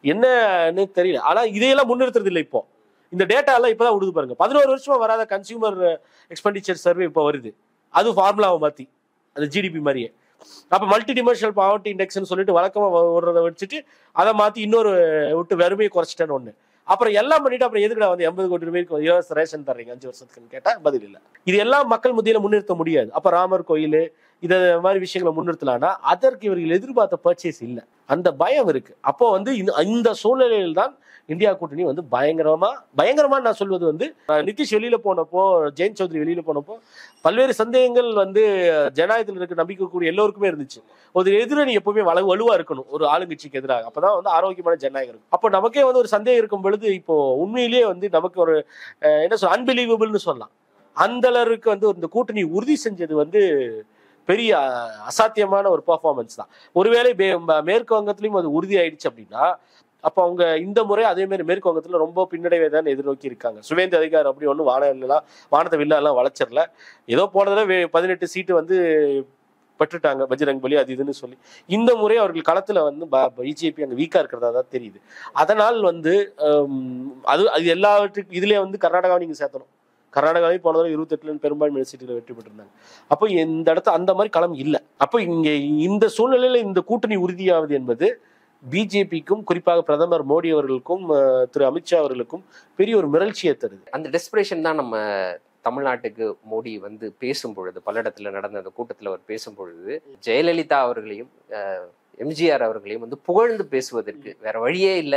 என்னன்னு தெரியல ஆனா இதையெல்லாம் முன்னிறுத்துறது இல்லை இப்போ இந்த டேட்டா எல்லாம் இப்பதான் விடுது பாருங்க பதினோரு வருஷமா வராத கன்சியூமர் எக்ஸ்பெண்டிச்சர் சர்வே இப்போ வருது அது ஃபார்முலாவை மாத்தி அது ஜிடிபி மாதிரியே அப்ப மல்டி டிமென்ஷனல் பாவர்ட்டி இண்டெக்ஸ்னு சொல்லிட்டு வழக்கமா ஓடுறத வச்சுட்டு அதை மாத்தி இன்னொரு விட்டு வெறுமையை குறைச்சிட்டேன்னு ஒண்ணு அப்புறம் எல்லாம் பண்ணிட்டு அப்புறம் எதுக்குடா வந்து எண்பது கோடி ரூபாய்க்கு இலவச ரேஷன் தர்றீங்க அஞ்சு வருஷத்துக்குன்னு கேட்டா பதில் இல்லை இது எல்லாம் மக்கள் மத்தியில முன்னிறுத்த முடியாது அப்ப ராமர் கோயில் இத மாதிரி விஷயங்களை முன்னிறுத்தலாம்னா அதற்கு இவர்கள் எதிர்பார்த்த பர்ச்சேஸ் இல்லை அந்த பயம் இருக்கு அப்போ வந்து இந்த- இந்த சூழ்நிலையில் தான் இந்தியா கூட்டணி வந்து பயங்கரமா பயங்கரமா நான் சொல்வது வந்து அஹ், நிதிஷ் வெளியில போனப்போ ஜெயந்த் சௌத்ரி வெளியில போனப்போ பல்வேறு சந்தேகங்கள் வந்து அஹ், ஜனநாயகத்தில் இருக்க நம்பிக்கை கூடிய எல்லோருக்குமே இருந்துச்சு ஒரு எதிரணி எப்பவுமே வலு வலுவா இருக்கணும் ஒரு ஆளுங்கட்சிக்கு எதிராக அப்பதான் வந்து ஆரோக்கியமான ஜனநாயகம் இருக்கும் அப்போ நமக்கே வந்து ஒரு சந்தேகம் இருக்கும் பொழுது இப்போ உண்மையிலேயே வந்து நமக்கு ஒரு அஹ், என்ன சொல்ல அன்பிலீவபிள்னு சொல்லலாம் அந்த அளவுக்கு வந்து இந்த கூட்டணி உறுதி செஞ்சது வந்து பெரிய அஹ், அசாத்தியமான ஒரு பர்ஃபார்மன்ஸ் தான் ஒருவேளை மே- ம- மேற்கு வங்கத்திலையும் அது உறுதி ஆயிடுச்சு அப்படின்னா அப்போ அவங்க இந்த முறை அதே மாதிரி மேற்கு வங்கத்துல ரொம்ப பின்னடைவை தான் எதிர்நோக்கி இருக்காங்க சுவேந்த அதிகார் அப்படி ஒன்றும் வானலாம் வானத்தை வில்லாலாம் வளைச்சிடல ஏதோ போனதுல வே- பதினெட்டு சீட்டு வந்து பெற்றுட்டாங்க பஜ்ரங் பலி அது இதுன்னு சொல்லி இந்த முறை அவர்கள் களத்துல வந்து பிஜேபி அங்க வீக்கா இருக்கிறதா தான் தெரியுது அதனால் வந்து ஹம், அது அது எல்லாவற்றுக்கும் இதுலயே வந்து கர்நாடகாவை நீங்க சேர்த்தணும் கர்நாடகாவையும் போன தடவை இருபத்தெட்டுல பெரும்பான்மை சீட்டுல வெற்றி பெற்றிருந்தாங்க அப்போ இந்த இடத்துல அந்த மாதிரி களம் இல்லை அப்போ இங்க இந்த சூழ்நிலையில இந்த கூட்டணி உறுதியாவது என்பது பிஜேபிக்கும் குறிப்பாக பிரதமர் மோடி அவர்களுக்கும் அஹ், திரு அமித்ஷா அவர்களுக்கும் பெரிய ஒரு மிரட்சியை தருது அந்த டெஸ்பிரேஷன் தான் நம்ம தமிழ்நாட்டுக்கு மோடி வந்து பேசும் பொழுது பல்லடத்துல நடந்த அந்த கூட்டத்துல அவர் பேசும் பொழுது ஜெயலலிதா அவர்களையும் அஹ், எம்ஜிஆர் அவர்களையும் வந்து புகழ்ந்து பேசுவதற்கு வேற வழியே இல்லை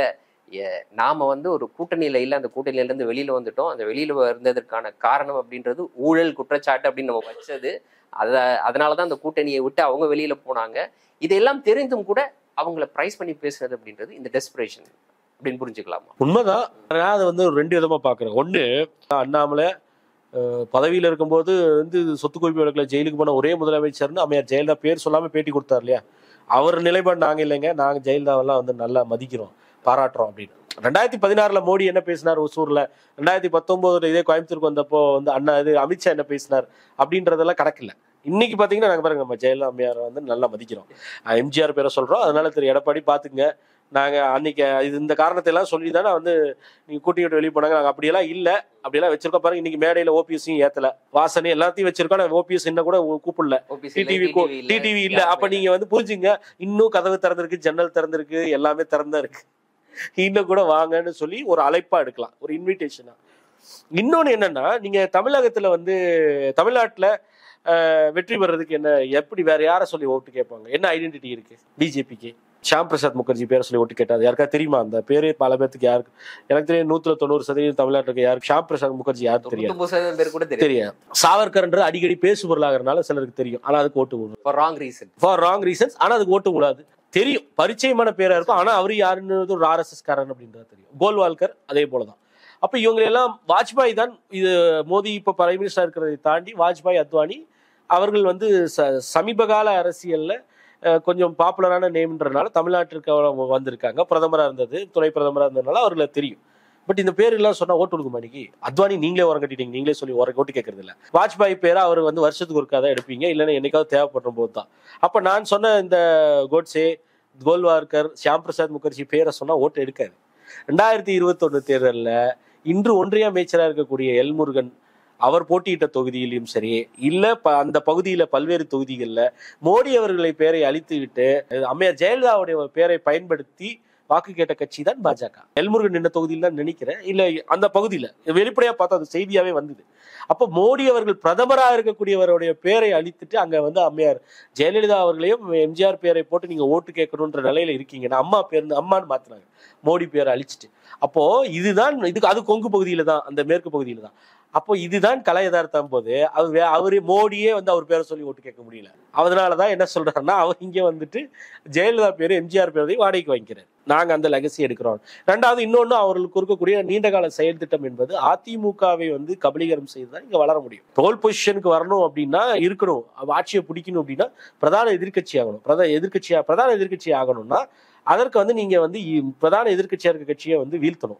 நாம வந்து ஒரு கூட்டணியில இல்ல அந்த கூட்டணியில இருந்து வெளியில வந்துட்டோம் அந்த வெளியில வந்ததற்கான காரணம் அப்படின்றது ஊழல் குற்றச்சாட்டு அப்படின்னு நம்ம வச்சது அத அதனாலதான் அந்த கூட்டணியை விட்டு அவங்க வெளியில போனாங்க இதெல்லாம் தெரிந்தும் கூட அவங்கள பிரைஸ் பண்ணி பேசுறது அப்படின்றது இந்த டெஸ்பிரேஷன் அப்படின்னு புரிஞ்சுக்கலாமா உண்மைதான் நான் அதை வந்து ஒரு ரெண்டு விதமா பாக்குறேன் ஒண்ணு அண்ணாமலை அஹ், பதவியில இருக்கும்போது வந்து சொத்து குவிப்பு வழக்கில் ஜெயிலுக்கு போன ஒரே முதலமைச்சர்னு அம்மையார் ஜெயலலிதா பேர் சொல்லாம பேட்டி கொடுத்தார் இல்லையா அவர் நிலைப்பாடு நாங்க இல்லைங்க நாங்க ஜெயலலிதாவெல்லாம் வந்து நல்லா மதிக்கிறோம் பாராட்டுறோம் அப்படின்னு ரெண்டாயிரத்தி பதினாறுல மோடி என்ன பேசினார் ஒசூர்ல ரெண்டாயிரத்தி பத்தொன்பதுல இதே கோயம்புத்தூருக்கு வந்தப்போ வந்து அண்ணா இது அமித்ஷா என்ன பேசினார் அப்படின்றதெல்லாம் கணக்கில்ல இன்னைக்கு பாத்தீங்கன்னா நாங்க பாருங்க நம்ம ஜெயலலிதா அம்மையாரை வந்து நல்லா மதிக்கிறோம் அஹ் எம்ஜிஆர் பேரை சொல்றோம் அதனால திரு எடப்பாடி பாத்துங்க நாங்க அன்னைக்கு இது இந்த காரணத்தை எல்லாம் சொல்லி தானே வந்து நீங்க கூட்டி விட்டு வெளியே போனாங்க நாங்க அப்படியெல்லாம் இல்ல அப்படியெல்லாம் வச்சிருக்கோம் பாருங்க இன்னைக்கு மேடையில ஓபிஎஸ்ஸையும் ஏத்தல வாசனை எல்லாத்தையும் வச்சிருக்கோம் ஆனா ஓபிஎஸ் இன்னும் கூட கூப்பிடல டிடிவி டிடிவி இல்ல அப்ப நீங்க வந்து புரிஞ்சுங்க இன்னும் கதவு திறந்திருக்கு ஜன்னல் திறந்திருக்கு எல்லாமே திறந்தா இருக்கு இன்னும் கூட வாங்கன்னு சொல்லி ஒரு அழைப்பா எடுக்கலாம் ஒரு இன்விடேஷனா இன்னொன்னு என்னன்னா நீங்க தமிழகத்துல வந்து தமிழ்நாட்டுல அஹ், வெற்றி பெறதுக்கு என்ன எப்படி வேற யாரை சொல்லி ஓட்டு கேட்பாங்க என்ன ஐடென்டிட்டி இருக்கு பிஜேபிக்கு ஷாம் பிரசாத் முகர்ஜி பேரை சொல்லி ஓட்டு கேட்டாது யாருக்கா தெரியுமா அந்த பேரே பல பேத்துக்கு யாருக்கு எனக்கு தெரியும் நூத்துல தொண்ணூறு சதவீதம் தமிழ்நாட்டுக்கு யாருக்கு ஷாம் பிரசாத் முகர்ஜி யாருக்கு தெரியாது தொண்ணூத்தொன்பது சதவீதம் பேர் கூட தெரியும் தெரியாது சாவர்கர்ன்றது அடிக்கடி பேசு பொருளாகிறனால சிலருக்கு தெரியும் ஆனா அதுக்கு ஓட்டு விடும் for wrong reason for wrong reasons ஆனா அதுக்கு ஓட்டு கூடாது தெரியும் பரிச்சயமான பேரா இருக்கும் ஆனா அவரு யாருன்னு ஒரு ஆர்எஸ்எஸ் காரன் அப்படின்றது தெரியும் கோல்வால்கர் அதே போலதான் அப்ப இவங்க எல்லாம் வாஜ்பாய் தான் இது மோடி இப்ப பிரைம் மினிஸ்டர் இருக்கிறதை தாண்டி வாஜ்பாய் அத்வானி அவர்கள் வந்து ச- சமீபகால அரசியல்ல அஹ், கொஞ்சம் பாப்புலரான நேம்ன்றனால தமிழ்நாட்டிற்கு அவங்க வந்திருக்காங்க பிரதமரா இருந்தது துணை பிரதமரா இருந்ததுனால அவர்களுக்கு தெரியும் பட் இந்த பேர் எல்லாம் சொன்னா ஓட்டு கொடுக்குமா இன்னைக்கு அத்வானி நீங்களே உரம் கட்டிட்டீங்க நீங்களே சொல்லி உரம் ஓட்டு கேட்கறது இல்ல வாஜ்பாய் பேரை அவர் வந்து வருஷத்துக்கு ஒருக்கா தான் எடுப்பீங்க இல்லைன்னா என்னைக்காவது தேவைப்படுற போது தான் அப்ப நான் சொன்ன இந்த கோட்ஸே கோல்வார்கர் ஷியாம் பிரசாத் முகர்ஜி பேரை சொன்னா ஓட்டு எடுக்காது ரெண்டாயிரத்தி இருபத்தொன்னு தேர்தல்ல இன்று ஒன்றிய அமைச்சரா இருக்கக்கூடிய எல் முருகன் அவர் போட்டியிட்ட தொகுதியிலும் சரி இல்ல ப- அந்த பகுதியில பல்வேறு தொகுதிகளில் மோடி அவர்களை பேரை அழித்து விட்டு அம்மையார் ஜெயலலிதாவுடைய பேரை பயன்படுத்தி வாக்கு கேட்ட கட்சி தான் பாஜக எல்முருகன் நின்ற தொகுதியில் தான் நினைக்கிறேன் இல்ல அந்த பகுதியில வெளிப்படையா பார்த்தா அது செய்தியாவே வந்தது அப்போ மோடி அவர்கள் பிரதமரா இருக்கக்கூடியவருடைய பேரை அழித்துட்டு அங்க வந்து அம்மையார் ஜெயலலிதா அவர்களையும் எம்ஜிஆர் பேரை போட்டு நீங்க ஓட்டு கேட்கணுன்ற நிலையில இருக்கீங்கன்னா அம்மா பேர் அம்மான்னு மாத்தினாங்க மோடி பேரை அழிச்சிட்டு அப்போ இதுதான் இதுக்கு அது கொங்கு பகுதியில தான் அந்த மேற்கு பகுதியில தான் அப்போ இதுதான் கலை யதார்த்தம் போது அவர் வே- அவரு மோடியே வந்து அவர் பேரை சொல்லி ஓட்டு கேட்க முடியல அதனாலதான் என்ன சொல்றாருன்னா அவர் இங்க வந்துட்டு ஜெயலலிதா பேரு எம்ஜிஆர் பேரையும் வாடகைக்கு வாங்கிக்கிறார் நாங்க அந்த லெகசி எடுக்கிறோம் ரெண்டாவது இன்னொன்னு அவர்களுக்கு இருக்கக்கூடிய நீண்டகால செயல் திட்டம் என்பது அதிமுகவை வந்து கபலீகரம் செய்துதான் இங்க வளர முடியும் ரோல் பொசிஷனுக்கு வரணும் அப்படின்னா இருக்கணும் அவ ஆட்சியை பிடிக்கணும் அப்படின்னா பிரதான எதிர்க்கட்சி ஆகணும் பிரதான எதிர்க்கட்சியா பிரதான எதிர்க்கட்சி ஆகணும்னா அதற்கு வந்து நீங்க வந்து இ- பிரதான எதிர்க்கட்சியா இருக்க கட்சியை வந்து வீழ்த்தணும்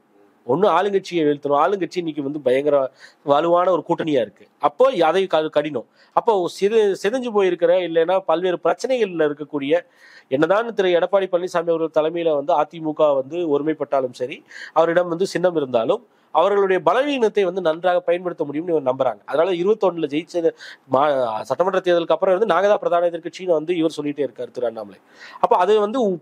ஒன்று ஆளுங்கட்சியை வீழ்த்தணும் ஆளுங்கட்சி இன்னைக்கு வந்து பயங்கர வலுவான ஒரு கூட்டணியா இருக்கு அப்போ அதை க- கடினம் அப்போ சிறு சிதைஞ்சு போயிருக்கிற இல்லைன்னா பல்வேறு பிரச்சனைகள்ல இருக்கக்கூடிய என்னதான் திரு எடப்பாடி பழனிசாமி அவர்கள் தலைமையில வந்து அதிமுக வந்து ஒருமைப்பட்டாலும் சரி அவரிடம் வந்து சின்னம் இருந்தாலும் அவர்களுடைய பலவீனத்தை வந்து நன்றாக பயன்படுத்த முடியும்னு இவர் நம்புறாங்க அதனால இருபத்தொன்னுல ஜெயிச்சது மா சட்டமன்ற தேர்தலுக்கு அப்புறம் வந்து நாங்க தான் பிரதான எதிர்க்கட்சின்னு வந்து இவர் சொல்லிட்டே இருக்காரு திரு அண்ணாமலை அப்போ அது வந்து உ-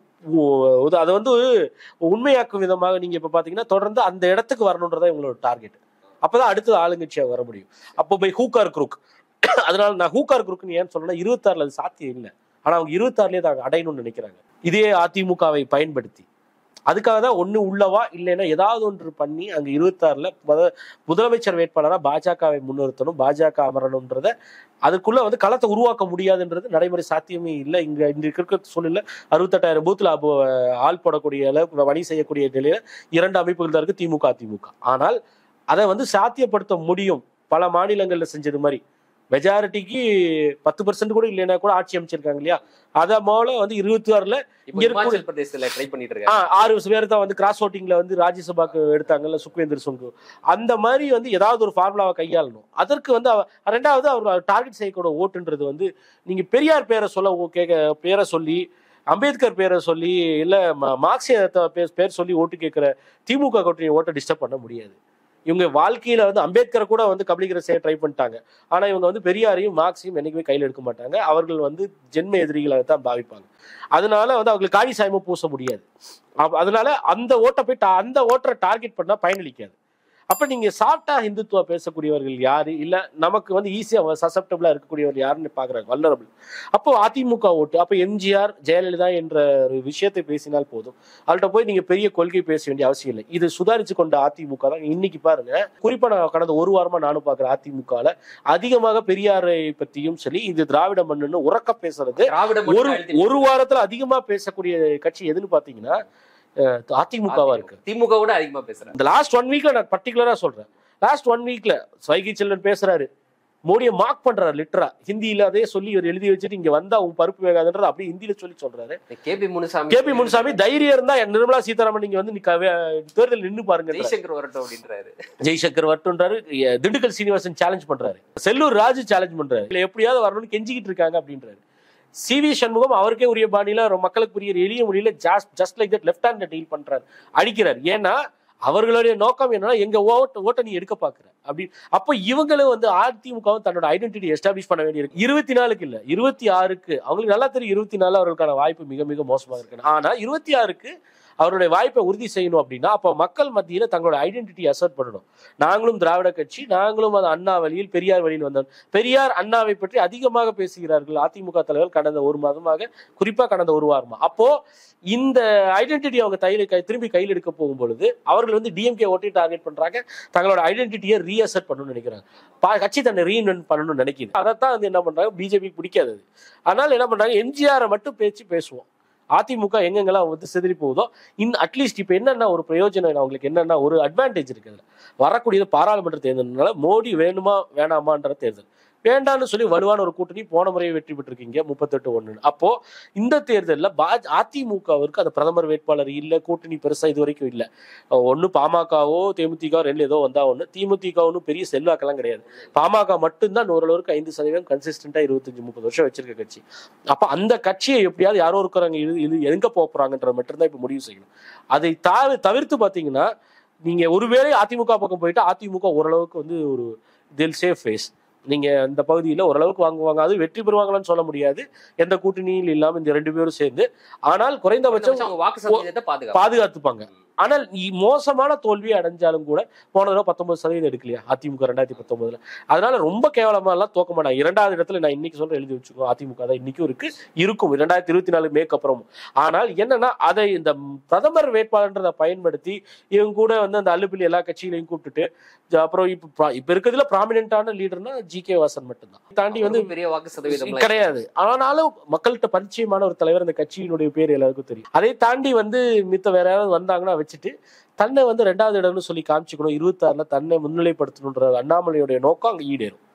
உ- அதை வந்து உண்மையாக்கும் விதமாக நீங்க இப்ப பாத்தீங்கன்னா தொடர்ந்து அந்த இடத்துக்கு வரணுன்றதா இவங்களோட டார்கெட் அப்பதான் அடுத்தது ஆளுங்கட்சியா வர முடியும் அப்போ பை ஹூக்கார் குரூக் அதனால நான் ஹூக்கார் குரூக்னு ஏன் சொல்றேன்னா இருபத்தாறுல அது சாத்தியம் இல்லை ஆனா அவங்க இருபத்தாறுலயே அதை அடையணும்னு நினைக்கிறாங்க இதே அதிமுகவை பயன்படுத்தி அதுக்காக தான் ஒண்ணு உள்ளவா இல்லைன்னா ஏதாவது ஒன்று பண்ணி அங்க இருபத்தாறுல முத முதலமைச்சர் வேட்பாளரா பாஜகவை முன்னிறுத்தணும் பாஜக அமரணும்ன்றத அதுக்குள்ள வந்து களத்தை உருவாக்க முடியாதுன்றது நடைமுறை சாத்தியமே இல்லை இங்க இந்த இருக்கிற சூழ்நிலை அறுபத்தெட்டாயிரம் பூத்துல அப்போ ஆள் போடக்கூடிய அளவுக்கு வணி செய்யக்கூடிய நிலையில இரண்டு அமைப்புகள் தான் இருக்கு திமுக அதிமுக ஆனால் அதை வந்து சாத்தியப்படுத்த முடியும் பல மாநிலங்கள்ல செஞ்சது மாதிரி மெஜாரிட்டிக்கு பத்து பர்சன்ட் கூட இல்லைன்னா கூட ஆட்சி அமைச்சிருக்காங்க இல்லையா அத போல வந்து இருபத்தி ஆறுல இப்போ இங்க இருக்கக்கூடிய- இமாச்சல் பிரதேசத்துல ட்ரை பண்ணிட்டு இருக்காங்க ஆ, ஆறு பேர் தான் வந்து கிராஸ் ஓட்டிங்ல வந்து ராஜ்யசபாக்கு எடுத்தாங்கல்ல சுக்வேந்தர் சிங்கு அந்த மாதிரி வந்து ஏதாவது ஒரு ஃபார்முலாவை கையாளணும் அதற்கு வந்து அவ- ரெண்டாவது அவர் டார்கெட் செய்யக்கூட ஓட்டுன்றது வந்து நீங்க பெரியார் பேரை சொல்ல ஓ- கேட்க பேரை சொல்லி அம்பேத்கர் பேரை சொல்லி இல்ல ம- மார்க்சியத்தை பே- பேர் சொல்லி ஓட்டு கேட்கிற திமுக கூட்டணி ஓட்டை டிஸ்டர்ப் பண்ண முடியாது இவங்க வாழ்க்கையில வந்து அம்பேத்கரை கூட வந்து கபலீகர செய்ய ட்ரை பண்ணிட்டாங்க ஆனா இவங்க வந்து பெரியாரையும் மார்க்ஸையும் என்னைக்குமே கையில் எடுக்க மாட்டாங்க அவர்கள் வந்து ஜென்ம எதிரிகளை தான் பாவிப்பாங்க அதனால வந்து அவங்களுக்கு காவி சாயமும் பூச முடியாது அப்ப அதனால அந்த ஓட்டை போய் டா- அந்த ஓட்டரை டார்கெட் பண்ணா பயனளிக்காது அப்ப நீங்க சாஃப்டா ஹிந்துத்துவா பேசக்கூடியவர்கள் யாரு இல்ல நமக்கு வந்து ஈஸியா சசப்டபிளா இருக்கக்கூடியவர் யாருன்னு பாக்குறாங்க வல்லரபிள் அப்போ அதிமுக ஓட்டு அப்ப எம்ஜிஆர் ஜெயலலிதா என்ற ஒரு விஷயத்தை பேசினால் போதும் அவள்கிட்ட போய் நீங்க பெரிய கொள்கை பேச வேண்டிய அவசியம் இல்லை இது சுதாரிச்சு கொண்ட அதிமுக தான் இன்னைக்கு பாருங்க குறிப்பா நான் கடந்த ஒரு வாரமா நானும் பாக்குறேன் அதிமுகல அதிகமாக பெரியாரை பத்தியும் சரி இது திராவிட மண்ணுன்னு உறக்க பேசுறது திராவிட ஒரு மட்டும் அழுத்தி- ஒரு வாரத்துல அதிகமா பேசக்கூடிய கட்சி எதுன்னு பாத்தீங்கன்னா அஹ், அதிமுகவா இருக்கு திமுக விட அதிகமா பேசுறாங்க இந்த லாஸ்ட் ஒன் வீக்ல நான் பர்டிகுலரா சொல்றேன் லாஸ்ட் ஒன் வீக்ல ஸ்வைகி செல்வன் பேசுறாரு மோடியை மார்க் பண்றாரு லிட்டரா ஹிந்தியில அதே சொல்லி இவர் எழுதி வச்சுட்டு இங்க வந்தா உன் பருப்பு வேகாதுன்றது அப்படியே ஹிந்தியில சொல்லி சொல்றாரு கேபி முனுசாமி கேபி முனுசாமி தைரியம் இருந்தா நிர்மலா சீதாராமன் நீங்க வந்து நீ கவே- தேர்தல் நின்னு பாருங்க ஜெய்சங்கர் வரட்டும் அப்படின்றாரு ஜெய்சங்கர் வரட்டுன்றாரு எ- திண்டுக்கல் சீனிவாசன் சேலஞ்ச் பண்றாரு செல்லூர் ராஜு சேலஞ்ச் பண்றாரு இல்ல எப்படியாவது வரணும்னு கெஞ்சிக்கிட்டு இருக்காங்க அப்படின்றாரு சி வி சண்முகம் அவருக்கே உரிய பாணியில ஒரு மக்களுக்கு புரிய எளிய மொழியில just just like that left hand deal பண்றாரு அடிக்கிறார் ஏன்னா அவர்களுடைய நோக்கம் என்னன்னா எங்க ஓட்ட ஓட்ட நீ எடுக்க பாக்குற அப்படி அப்போ இவங்களும் வந்து அதிமுகவும் தன்னோட ஐடென்டிட்டி எஸ்டாப்ளிஷ் பண்ண வேண்டியிருக்கு இருபத்தி நாலுக்கு இல்ல இருபத்தி ஆறுக்கு அவங்களுக்கு நல்லா தெரியும் இருபத்தி நாலு அவர்களுக்கான வாய்ப்பு மிக மிக மோசமாக இருக்கு ஆனா இருபத்தி ஆறுக்கு அவருடைய வாய்ப்பை உறுதி செய்யணும் அப்படின்னா அப்ப மக்கள் மத்தியில தங்களோட ஐடென்டிட்டி அசர்ட் பண்ணணும் நாங்களும் திராவிட கட்சி நாங்களும் அது அண்ணா வழியில் பெரியார் வழியில் வந்தோம் பெரியார் அண்ணாவை பற்றி அதிகமாக பேசுகிறார்கள் அதிமுக தலைவர் கடந்த ஒரு மாதமாக குறிப்பா கடந்த ஒரு வாரமா அப்போ இந்த ஐடென்டிட்டி அவங்க தையில கை திரும்பி கையில் எடுக்க போகும் பொழுது அவர்கள் வந்து டிஎம்கே ஓட்டி டார்கெட் பண்றாங்க தங்களோட ஐடென்டிட்டியை ரீஅசர்ட் பண்ணணும்னு நினைக்கிறாங்க பா- கட்சி தன்னை ரீஇன்வென்ட் பண்ணணும்னு நினைக்குது அதைத்தான் வந்து என்ன பண்றாங்க பிஜேபி பிடிக்காது அது. அதனால என்ன பண்றாங்க எம்ஜிஆரை மட்டும் பேச்சு பேசுவோம் அதிமுக எங்கெங்கெல்லாம் வந்து சிதறி போகுதோ இன் அட்லீஸ்ட் இப்போ என்னன்னா ஒரு பிரயோஜனம் அவங்களுக்கு என்னன்னா ஒரு அட்வான்டேஜ் இருக்குது வரக்கூடியது பாராளுமன்ற தேர்தல்னால மோடி வேணுமா வேணாமான்ற தேர்தல் வேண்டாம்னு சொல்லி வலுவான ஒரு கூட்டணி போன முறையை வெற்றி பெற்றிருக்கீங்க முப்பத்தெட்டு ஒண்ணு அப்போ இந்த தேர்தலில் பாஜ அதிமுகவிற்கு அந்த பிரதமர் வேட்பாளர் இல்லை கூட்டணி பெருசா இது வரைக்கும் இல்லை ஒன்று பாமகவோ தேமுதிக ரெண்டு ஏதோ வந்தா ஒன்று திமுக ஒன்றும் பெரிய செல்வாக்கெல்லாம் கிடையாது பாமக மட்டும்தான் ஓரளவுக்கு ஐந்து சதவீதம் கன்சிஸ்டண்டா இருபத்தஞ்சு முப்பது வருஷம் வச்சிருக்க கட்சி அப்ப அந்த கட்சியை எப்படியாவது யாரோ இருக்கிறாங்க இது இது எங்க போக போறாங்கன்றது மட்டும்தான் இப்ப முடிவு செய்யணும் அதை தாவி தவிர்த்து பாத்தீங்கன்னா நீங்க ஒருவேளை அதிமுக பக்கம் போயிட்டு அதிமுக ஓரளவுக்கு வந்து ஒரு தில் சேஃப் ஃபேஸ் நீங்க இந்த பகுதியில ஓரளவுக்கு வாங்குவாங்க அது வெற்றி பெறுவாங்களான்னு சொல்ல முடியாது எந்த கூட்டணியில் இல்லாம இந்த ரெண்டு பேரும் சேர்ந்து ஆனால் குறைந்தபட்சம் அவங்க வாக்கு சதவீதத்தை பாதுகாப்பு பாதுகாத்துப்பாங்க ஆனால் இ- மோசமான தோல்வி அடைஞ்சாலும் கூட போன தடவை பத்தொன்பது சதவீதம் எடுக்கலையா அதிமுக ரெண்டாயிரத்தி பத்தொன்பதுல அதனால ரொம்ப கேவலமா எல்லாம் தோக்க மாட்டாங்க இரண்டாவது இடத்துல நான் இன்னைக்கு சொல்றேன் எழுதி வச்சுக்கோ அதிமுக தான் இன்னைக்கும் இருக்கு இருக்கும் இரண்டாயிரத்தி இருபத்தி நாலு மேக்கு அப்புறம் ஆனால் என்னன்னா அதை இந்த பிரதமர் வேட்பாளர்ன்றதை பயன்படுத்தி இவங்க கூட வந்து அந்த அள்ளுப்பிள்ளி எல்லா கட்சிகளையும் கூப்பிட்டுட்டு ஜ- அப்புறம் இப்ப ப்ரா- இப்ப இருக்கிறதுல ப்ராமினென்டான லீடர்னா ஜி கே வாசன் மட்டும்தான் தாண்டி வந்து ஒரு பெரிய வாக்கு சதவீதம் கிடையாது ஆனாலும் மக்கள்கிட்ட பரிச்சயமான ஒரு தலைவர் அந்த கட்சியினுடைய பேர் எல்லாருக்கும் தெரியும் அதை தாண்டி வந்து மித்த வேற யாராவது வந்தாங்கன்னா வச்சுட்டு தன்னை வந்து ரெண்டாவது இடம்னு சொல்லி காமிச்சுக்கணும் இருபத்தாறுல தன்னை முன்னிலைப்படுத்தணுன்ற அண்ணாமலையுடைய நோக்கம் அங்க ஈடேறும்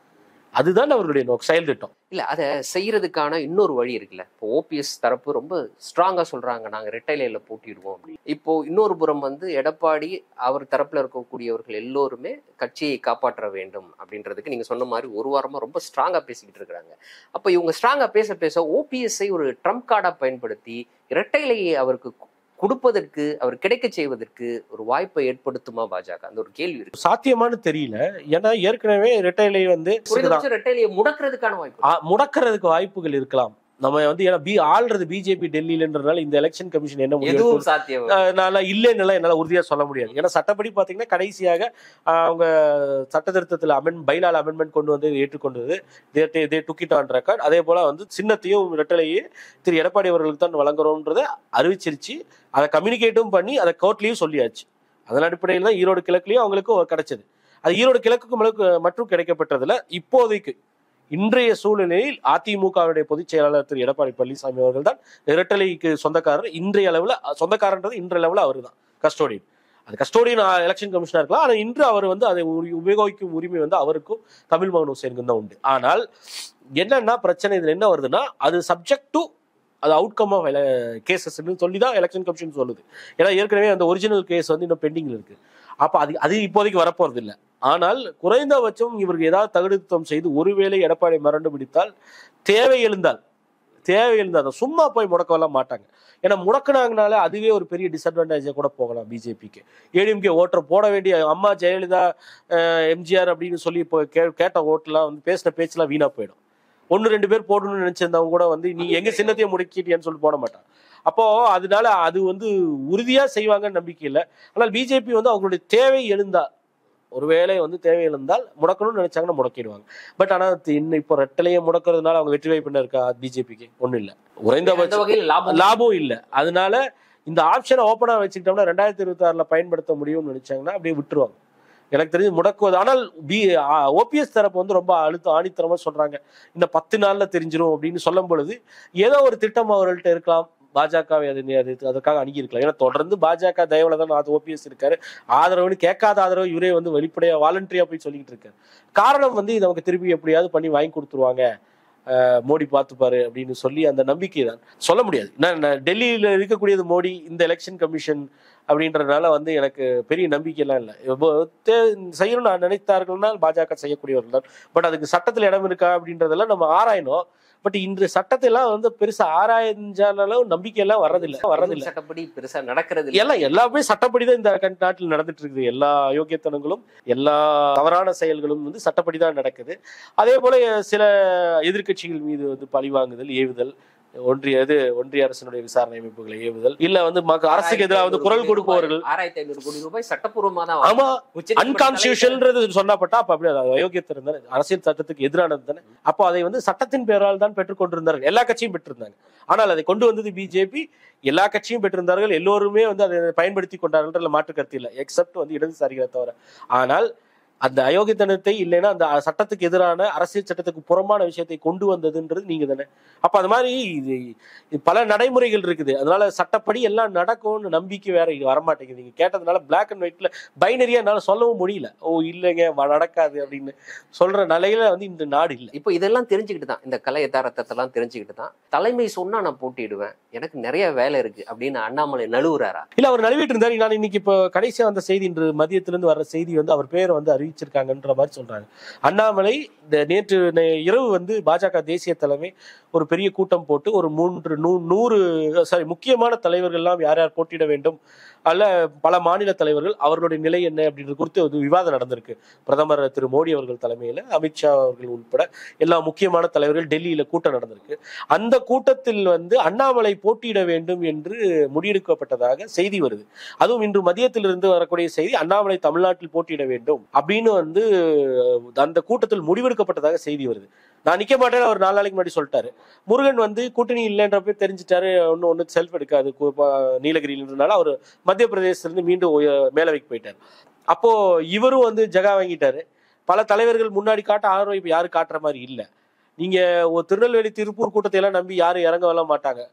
அதுதான் அவர்களுடைய நோக்கம் செயல் திட்டம் இல்ல அதை செய்யறதுக்கான இன்னொரு வழி இருக்குல்ல இப்போ ஓபிஎஸ் தரப்பு ரொம்ப ஸ்ட்ராங்கா சொல்றாங்க நாங்க ரெட்டைலையில போட்டிடுவோம் அப்படின்னு இப்போ இன்னொரு புறம் வந்து எடப்பாடி அவர் தரப்புல இருக்கக்கூடியவர்கள் எல்லோருமே கட்சியை காப்பாற்ற வேண்டும் அப்படின்றதுக்கு நீங்க சொன்ன மாதிரி ஒரு வாரமா ரொம்ப ஸ்ட்ராங்கா பேசிக்கிட்டு இருக்காங்க அப்ப இவங்க ஸ்ட்ராங்கா பேச பேச ஓபிஎஸ்ஐ ஒரு ட்ரம்ப் கார்டா பயன்படுத்தி இரட்டைலையை அவருக்கு கு- கொடுப்பதற்கு அவர் கிடைக்க செய்வதற்கு ஒரு வாய்ப்பை ஏற்படுத்துமா பாஜக அந்த ஒரு கேள்வி இருக்கு சாத்தியமானு தெரியல ஏன்னா ஏற்கனவே இரட்டைலை வந்து குறைந்தபட்சம் ரெட்டைலையை முடக்கிறதுக்கான வாய்ப்பு இருக்கு. ஆ, முடக்கிறதுக்கு வாய்ப்புகள் இருக்கலாம் நம்ம வந்து ஏன்னா பி ஆள்றது பிஜேபி டெல்லியிலன்றதுனால இந்த எலெக்ஷன் கமிஷன் என்ன முடிவு எதுவும் சாத்தியம் நான் இல்லைன்னு என்னால உறுதியா சொல்ல முடியாது ஏன்னா சட்டப்படி பாத்தீங்கன்னா கடைசியாக ஆஹ், அவங்க சட்ட திருத்தத்தில் அமெண்ட் பைலால் அமெண்ட்மெண்ட் கொண்டு வந்து ஏற்றுக்கொண்டது தே டுக்கிட் ஆன் ரெக்கார்ட் அதே போல வந்து சின்னத்தையும் இரட்டலையே திரு எடப்பாடி அவர்களுக்கு தான் வழங்குறோம்ன்றதை அறிவிச்சிருச்சு அதை கம்யூனிகேட்டும் பண்ணி அதை கோர்ட்லயும் சொல்லியாச்சு அதன் அடிப்படையில் தான் ஈரோடு கிழக்குலயும் அவங்களுக்கு கிடைச்சது அது ஈரோடு கிழக்குக்கு மலக்கு- மற்றும் கிடைக்கப்பட்டதுல இப்போதைக்கு இன்றைய சூழ்நிலையில் அதிமுகவுடைய பொதுச் செயலாளர் திரு எடப்பாடி பழனிசாமி அவர்கள் தான் இரட்டலைக்கு சொந்தக்காரர் இன்றைய அளவில் சொந்தக்காரன்றது இன்றைய அளவில் அவர் தான் கஸ்டோடியன் அது கஸ்டோடியன் எலெக்ஷன் கமிஷனர் இருக்கலாம் ஆனால் இன்று அவர் வந்து அதை உரி- உபயோகிக்கும் உரிமை வந்து அவருக்கும் தமிழ் மகன் ஹுசேனுக்கும் தான் உண்டு ஆனால் என்னன்னா பிரச்சனை இதுல என்ன வருதுன்னா அது சப்ஜெக்ட் டு அது அவுட்கம் ஆஃப் கேசஸ்ன்னு சொல்லி தான் எலெக்ஷன் கமிஷன் சொல்லுது ஏன்னா ஏற்கனவே அந்த ஒரிஜினல் கேஸ் வந்து இன்னும் பெண்டிங்ல இருக்கு அப்ப அது அது இப்போதைக்கு வரப்போறது இல்லை ஆனால் குறைந்தபட்சம் இவருக்கு ஏதாவது தகுதித்தம் செய்து ஒருவேளை எடப்பாடி மறண்டு பிடித்தால் தேவை எழுந்தால் தேவை எழுந்தால் அதை சும்மா போய் முடக்கவெல்லாம் மாட்டாங்க ஏன்னா முடக்குனாங்கனால அதுவே ஒரு பெரிய டிஸ்அட்வான்டேஜாக கூட போகலாம் பிஜேபிக்கு ஏடிஎம்கே ஓட்டர் போட வேண்டிய அம்மா ஜெயலலிதா எம்ஜிஆர் அப்படின்னு சொல்லி இப்போ கே கேட்ட ஓட்டுலாம் வந்து பேசின பேச்செல்லாம் வீணா போயிடும் ஒன்று ரெண்டு பேர் போடணும்னு நினைச்சிருந்தவங்க கூட வந்து நீ எங்க சின்னத்தையும் முடக்கிட்டியான்னு சொல்லி போட மாட்டான் அப்போ அதனால அது வந்து உறுதியா செய்வாங்கன்னு நம்பிக்கை இல்லை ஆனால் பிஜேபி வந்து அவங்களுடைய தேவை எழுந்தா ஒருவேளை வந்து தேவை எழுந்தால் முடக்கணும்னு நினைச்சாங்கன்னா முடக்கிடுவாங்க பட் ஆனா இன்னும் இப்போ ரெட்டலையை முடக்கிறதுனால அவங்க வெற்றி வாய்ப்பு என்ன இருக்கா பிஜேபிக்கு ஒன்றும் இல்லை அந்த குறைந்தபட்சம் வகையில் லாபம் லாபம் இல்லை அதனால இந்த ஆப்ஷனை ஓப்பனா வச்சுக்கிட்டோம்னா ரெண்டாயிரத்தி இருபத்தி ஆறுல பயன்படுத்த முடியும்னு நினைச்சாங்கன்னா அப்படியே விட்டுருவாங்க எனக்கு தெரிஞ்சு முடக்குவது ஆனால் பி ஓபிஎஸ் தரப்பு வந்து ரொம்ப அழுத்த ஆணித்தரமா சொல்றாங்க இந்த பத்து நாள்ல தெரிஞ்சிரும் அப்படின்னு சொல்லும் பொழுது ஏதோ ஒரு திட்டம் அவர்கள்ட்ட இருக்கலாம் பாஜகவை அது அது அதற்காக அணுகி இருக்கலாம் ஏன்னா தொடர்ந்து பாஜக தயவுல தான் அது ஓபிஎஸ் இருக்காரு ஆதரவுன்னு கேட்காத ஆதரவு இவரே வந்து வெளிப்படையா வாலண்டரியா போய் சொல்லிட்டு இருக்காரு காரணம் வந்து இது அவங்க திருப்பி எப்படியாவது பண்ணி வாங்கி கொடுத்துருவாங்க அஹ் மோடி பார்த்துப்பாரு அப்படின்னு சொல்லி அந்த நம்பிக்கை தான் சொல்ல முடியாது நான் நான் டெல்லியில இருக்கக்கூடியது மோடி இந்த எலெக்ஷன் கமிஷன் அப்படின்றதுனால வந்து எனக்கு பெரிய நம்பிக்கையெல்லாம் இல்லை இப்போ தே- செய்யணும்னு நான் நினைத்தார்கள்னா பாஜக செய்யக்கூடியவர்கள் தான் பட் அதுக்கு சட்டத்தில் இடம் இருக்கா அப்படின்றதெல்லாம் நம்ம ஆராயணும் பட் இன்று சட்டத்தை எல்லாம் வந்து பெருசா ஆராய்ஞ்சாலும் நம்பிக்கை எல்லாம் வர்றதில்லை வர்றதில்லை சட்டப்படி பெருசா நடக்கிறது இல்ல. எல்லாம் எல்லாமே சட்டப்படி தான் இந்த கண்- நாட்டில் நடந்துட்டு இருக்குது எல்லா அயோக்கியத்தனங்களும் எல்லா தவறான செயல்களும் வந்து சட்டப்படி தான் நடக்குது அதே போல சில எதிர்க்கட்சிகள் மீது வந்து பழிவாங்குதல் ஏவுதல் ஒன்றிய இது ஒன்றிய அரசினுடைய விசாரணை அமைப்புகளை ஏவுதல் இல்ல வந்து மக்க- அரசுக்கு எதிராக வந்து குரல் கொடுப்பவர்கள் ஆறாயிரத்தி ஐநூறு கோடி ரூபாய் சட்டப்பூர்வமா தான் ஆமா உச்சநீதிமன்ற அன்கான்ஸ்டியூஷன்ன்றது சொன்னப்பட்டா அப்ப அப்படி அது அயோக்கியத்திரம் தானே அரசியல் சட்டத்துக்கு எதிரானது தானே அப்போ அதை வந்து சட்டத்தின் பேரால் தான் பெற்றுக்கொண்டிருந்தார்கள் எல்லா கட்சியும் பெற்றிருந்தாங்க ஆனால் அதை கொண்டு வந்தது பிஜேபி எல்லா கட்சியும் பெற்றிருந்தார்கள் எல்லோருமே வந்து அதை பயன்படுத்தி கொண்டார்கள் மாற்று கருத்து இல்லை எக்ஸப்ட் வந்து இடதுசாரிகளை தவிர ஆனால் அந்த அயோக்கியத்தனத்தை இல்லைன்னா அந்த சட்டத்துக்கு எதிரான அரசியல் சட்டத்துக்கு புறம்பான விஷயத்தை கொண்டு வந்ததுன்றது நீங்க தானே அப்ப அது மாதிரி இது இது பல நடைமுறைகள் இருக்குது அதனால சட்டப்படி எல்லாம் நடக்கும்னு நம்பிக்கை வேற இது வரமாட்டேங்குது நீங்க கேட்டதுனால பிளாக் அண்ட் ஒயிட்ல பைனரியா என்னால சொல்லவும் முடியல ஓ இல்லைங்க வ- நடக்காது அப்படின்னு சொல்ற நிலையில வந்து இந்த நாடு இல்லை இப்போ இதெல்லாம் தெரிஞ்சுக்கிட்டு தான் இந்த கலை யதார்த்தத்தை எல்லாம் தெரிஞ்சுக்கிட்டு தான் தலைமை சொன்னா நான் போட்டியிடுவேன் எனக்கு நிறைய வேலை இருக்கு அப்படின்னு அண்ணாமலை நழுவுறாரா இல்ல அவர் நழுவிட்டு இருந்தாரு நான் இன்னைக்கு இப்போ கடைசியா வந்த செய்தி இன்று மதியத்திலிருந்து வர்ற செய்தி வந்து அவர் பேரை வந்து அறிவிச்சிருக்காங்கன்ற மாதிரி சொல்றாங்க அண்ணாமலை இந்த நேற்று நே- இரவு வந்து பாஜக தேசிய தலைமை ஒரு பெரிய கூட்டம் போட்டு ஒரு மூன்று நூ நூறு சாரி முக்கியமான தலைவர்கள் எல்லாம் யார் யார் போட்டியிட வேண்டும் அல்ல பல மாநில தலைவர்கள் அவர்களுடைய நிலை என்ன அப்படின்றது குறித்து ஒரு விவாதம் நடந்திருக்கு பிரதமர் திரு மோடி அவர்கள் தலைமையில அமித்ஷா அவர்கள் உட்பட எல்லா முக்கியமான தலைவர்கள் டெல்லியில கூட்டம் நடந்திருக்கு அந்த கூட்டத்தில் வந்து அண்ணாமலை போட்டியிட வேண்டும் என்று முடிவெடுக்கப்பட்டதாக செய்தி வருது அதுவும் இன்று மதியத்திலிருந்து வரக்கூடிய செய்தி அண்ணாமலை தமிழ்நாட்டில் போட்டியிட வேண்டும் அப்படின்னு வந்து அந்த கூட்டத்தில் முடிவெடுக்கப்பட்டதாக செய்தி வருது நான் நிக்க மாட்டேன்னு அவர் நாலு நாளைக்கு முன்னாடி சொல்லிட்டாரு முருகன் வந்து கூட்டணி இல்லைன்றப்ப தெரிஞ்சுட்டாரு ஒன்னும் ஒன்றும் செல்ஃப் எடுக்காது கு- ப- நீலகிரியிலன்றனால அவர் மத்திய பிரதேசத்திலிருந்து மீண்டும் உய- மேலவைக்கு போயிட்டார் அப்போ இவரும் வந்து ஜகா வாங்கிட்டாரு பல தலைவர்கள் முன்னாடி காட்ட ஆர்வம் இப்ப யாரும் காட்டுற மாதிரி இல்லை நீங்க ஒரு திருநெல்வேலி திருப்பூர் கூட்டத்தை எல்லாம் நம்பி யாரும் இறங்க வரலாம் மாட்டாங்க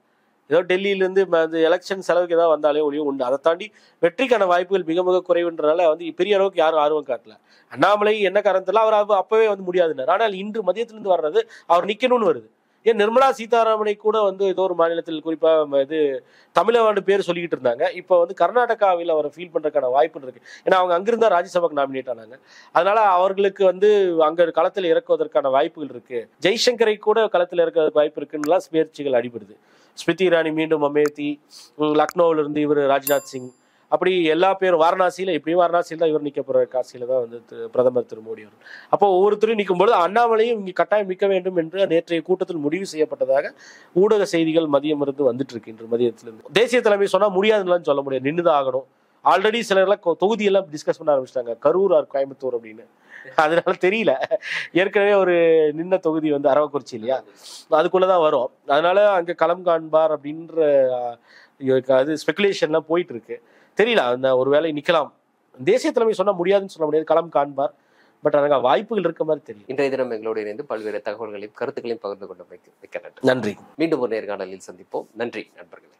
ஏதோ டெல்லியிலேருந்து அந்த எலெக்ஷன் செலவுக்கு ஏதாவது வந்தாலே ஒளியும் உண்டு அதை தாண்டி வெற்றிக்கான வாய்ப்புகள் மிக மிக குறைவுன்றனால வந்து பெரிய அளவுக்கு யாரும் ஆர்வம் காட்டல அண்ணாமலை என்ன காரணத்தில் அவர் அப்ப- அப்பவே வந்து முடியாதுன்னார் ஆனால் இன்று மதியத்திலிருந்து வர்றது அவர் நிக்கணும்னு வருது ஏன் நிர்மலா சீதாராமனை கூட வந்து ஏதோ ஒரு மாநிலத்தில் குறிப்பா ம- இது தமிழ்நாடு பேர் சொல்லிக்கிட்டு இருந்தாங்க இப்போ வந்து கர்நாடகாவில் அவரை ஃபீல் பண்றதுக்கான வாய்ப்பு இருக்கு ஏன்னா அவங்க அங்கிருந்தா ராஜ்யசபாக்கு நாமினேட் ஆனாங்க அதனால அவர்களுக்கு வந்து அங்க களத்தில் இறக்குவதற்கான வாய்ப்புகள் இருக்கு ஜெய்சங்கரை கூட களத்தில் இறக்குவதற்கு வாய்ப்பு இருக்குன்னுலாம் முயற்சிகள் அடிபடுது ஸ்மிருதி இரானி மீண்டும் அமேத்தி ம், லக்னோவுல இருந்து இவர் ராஜ்நாத் சிங் அப்படி எல்லா பேரும் வாரணாசியில இப்படியும் வாரணாசியில் தான் இவர் நிக்க போற காசியில தான் வந்து திரு- பிரதமர் திரு மோடி அவர் அப்போ ஒவ்வொருத்தரும் நிற்கும் பொழுது அண்ணாமலையும் இங்கே கட்டாயம் நிற்க வேண்டும் என்று நேற்றைய கூட்டத்தில் முடிவு செய்யப்பட்டதாக ஊடக செய்திகள் மதியம் இருந்து வந்துட்டு இருக்கு இன்று மதியத்திலிருந்து தேசிய தலைமை சொன்னா முடியாதுன்னு சொல்ல முடியாது நின்றுதான் ஆகணும் ஆல்ரெடி சிலர்லாம் கொ- தொகுதியெல்லாம் டிஸ்கஸ் பண்ண ஆரம்பிச்சிட்டாங்க கரூர் ஆர் கோயம்புத்தூர் அப்படின்னு அதனால தெரியல ஏற்கனவே ஒரு நின்ன தொகுதி வந்து அரவக்குறிச்சி இல்லையா அதுக்குள்ளதான் வரும் அதனால அங்க களம் காண்பார் அப்படின்ற அஹ், அது ஸ்பெகுலேஷன்லாம் போயிட்டு இருக்கு தெரியல அந்த ஒரு வேலை நிக்கலாம் தேசிய தலைமை சொன்னா முடியாதுன்னு சொல்ல முடியாது களம் காண்பார் பட் எனக்கு வாய்ப்புகள் இருக்க மாதிரி தெரியும் இன்றைய தினம் எங்களோடு இணைந்து பல்வேறு தகவல்களையும் கருத்துக்களையும் பகிர்ந்து கொண்ட மிக்க மிக்க நன்றி நன்றி மீண்டும் ஒரு நேர்காணலில் சந்திப்போம் நன்றி நண்பர்களே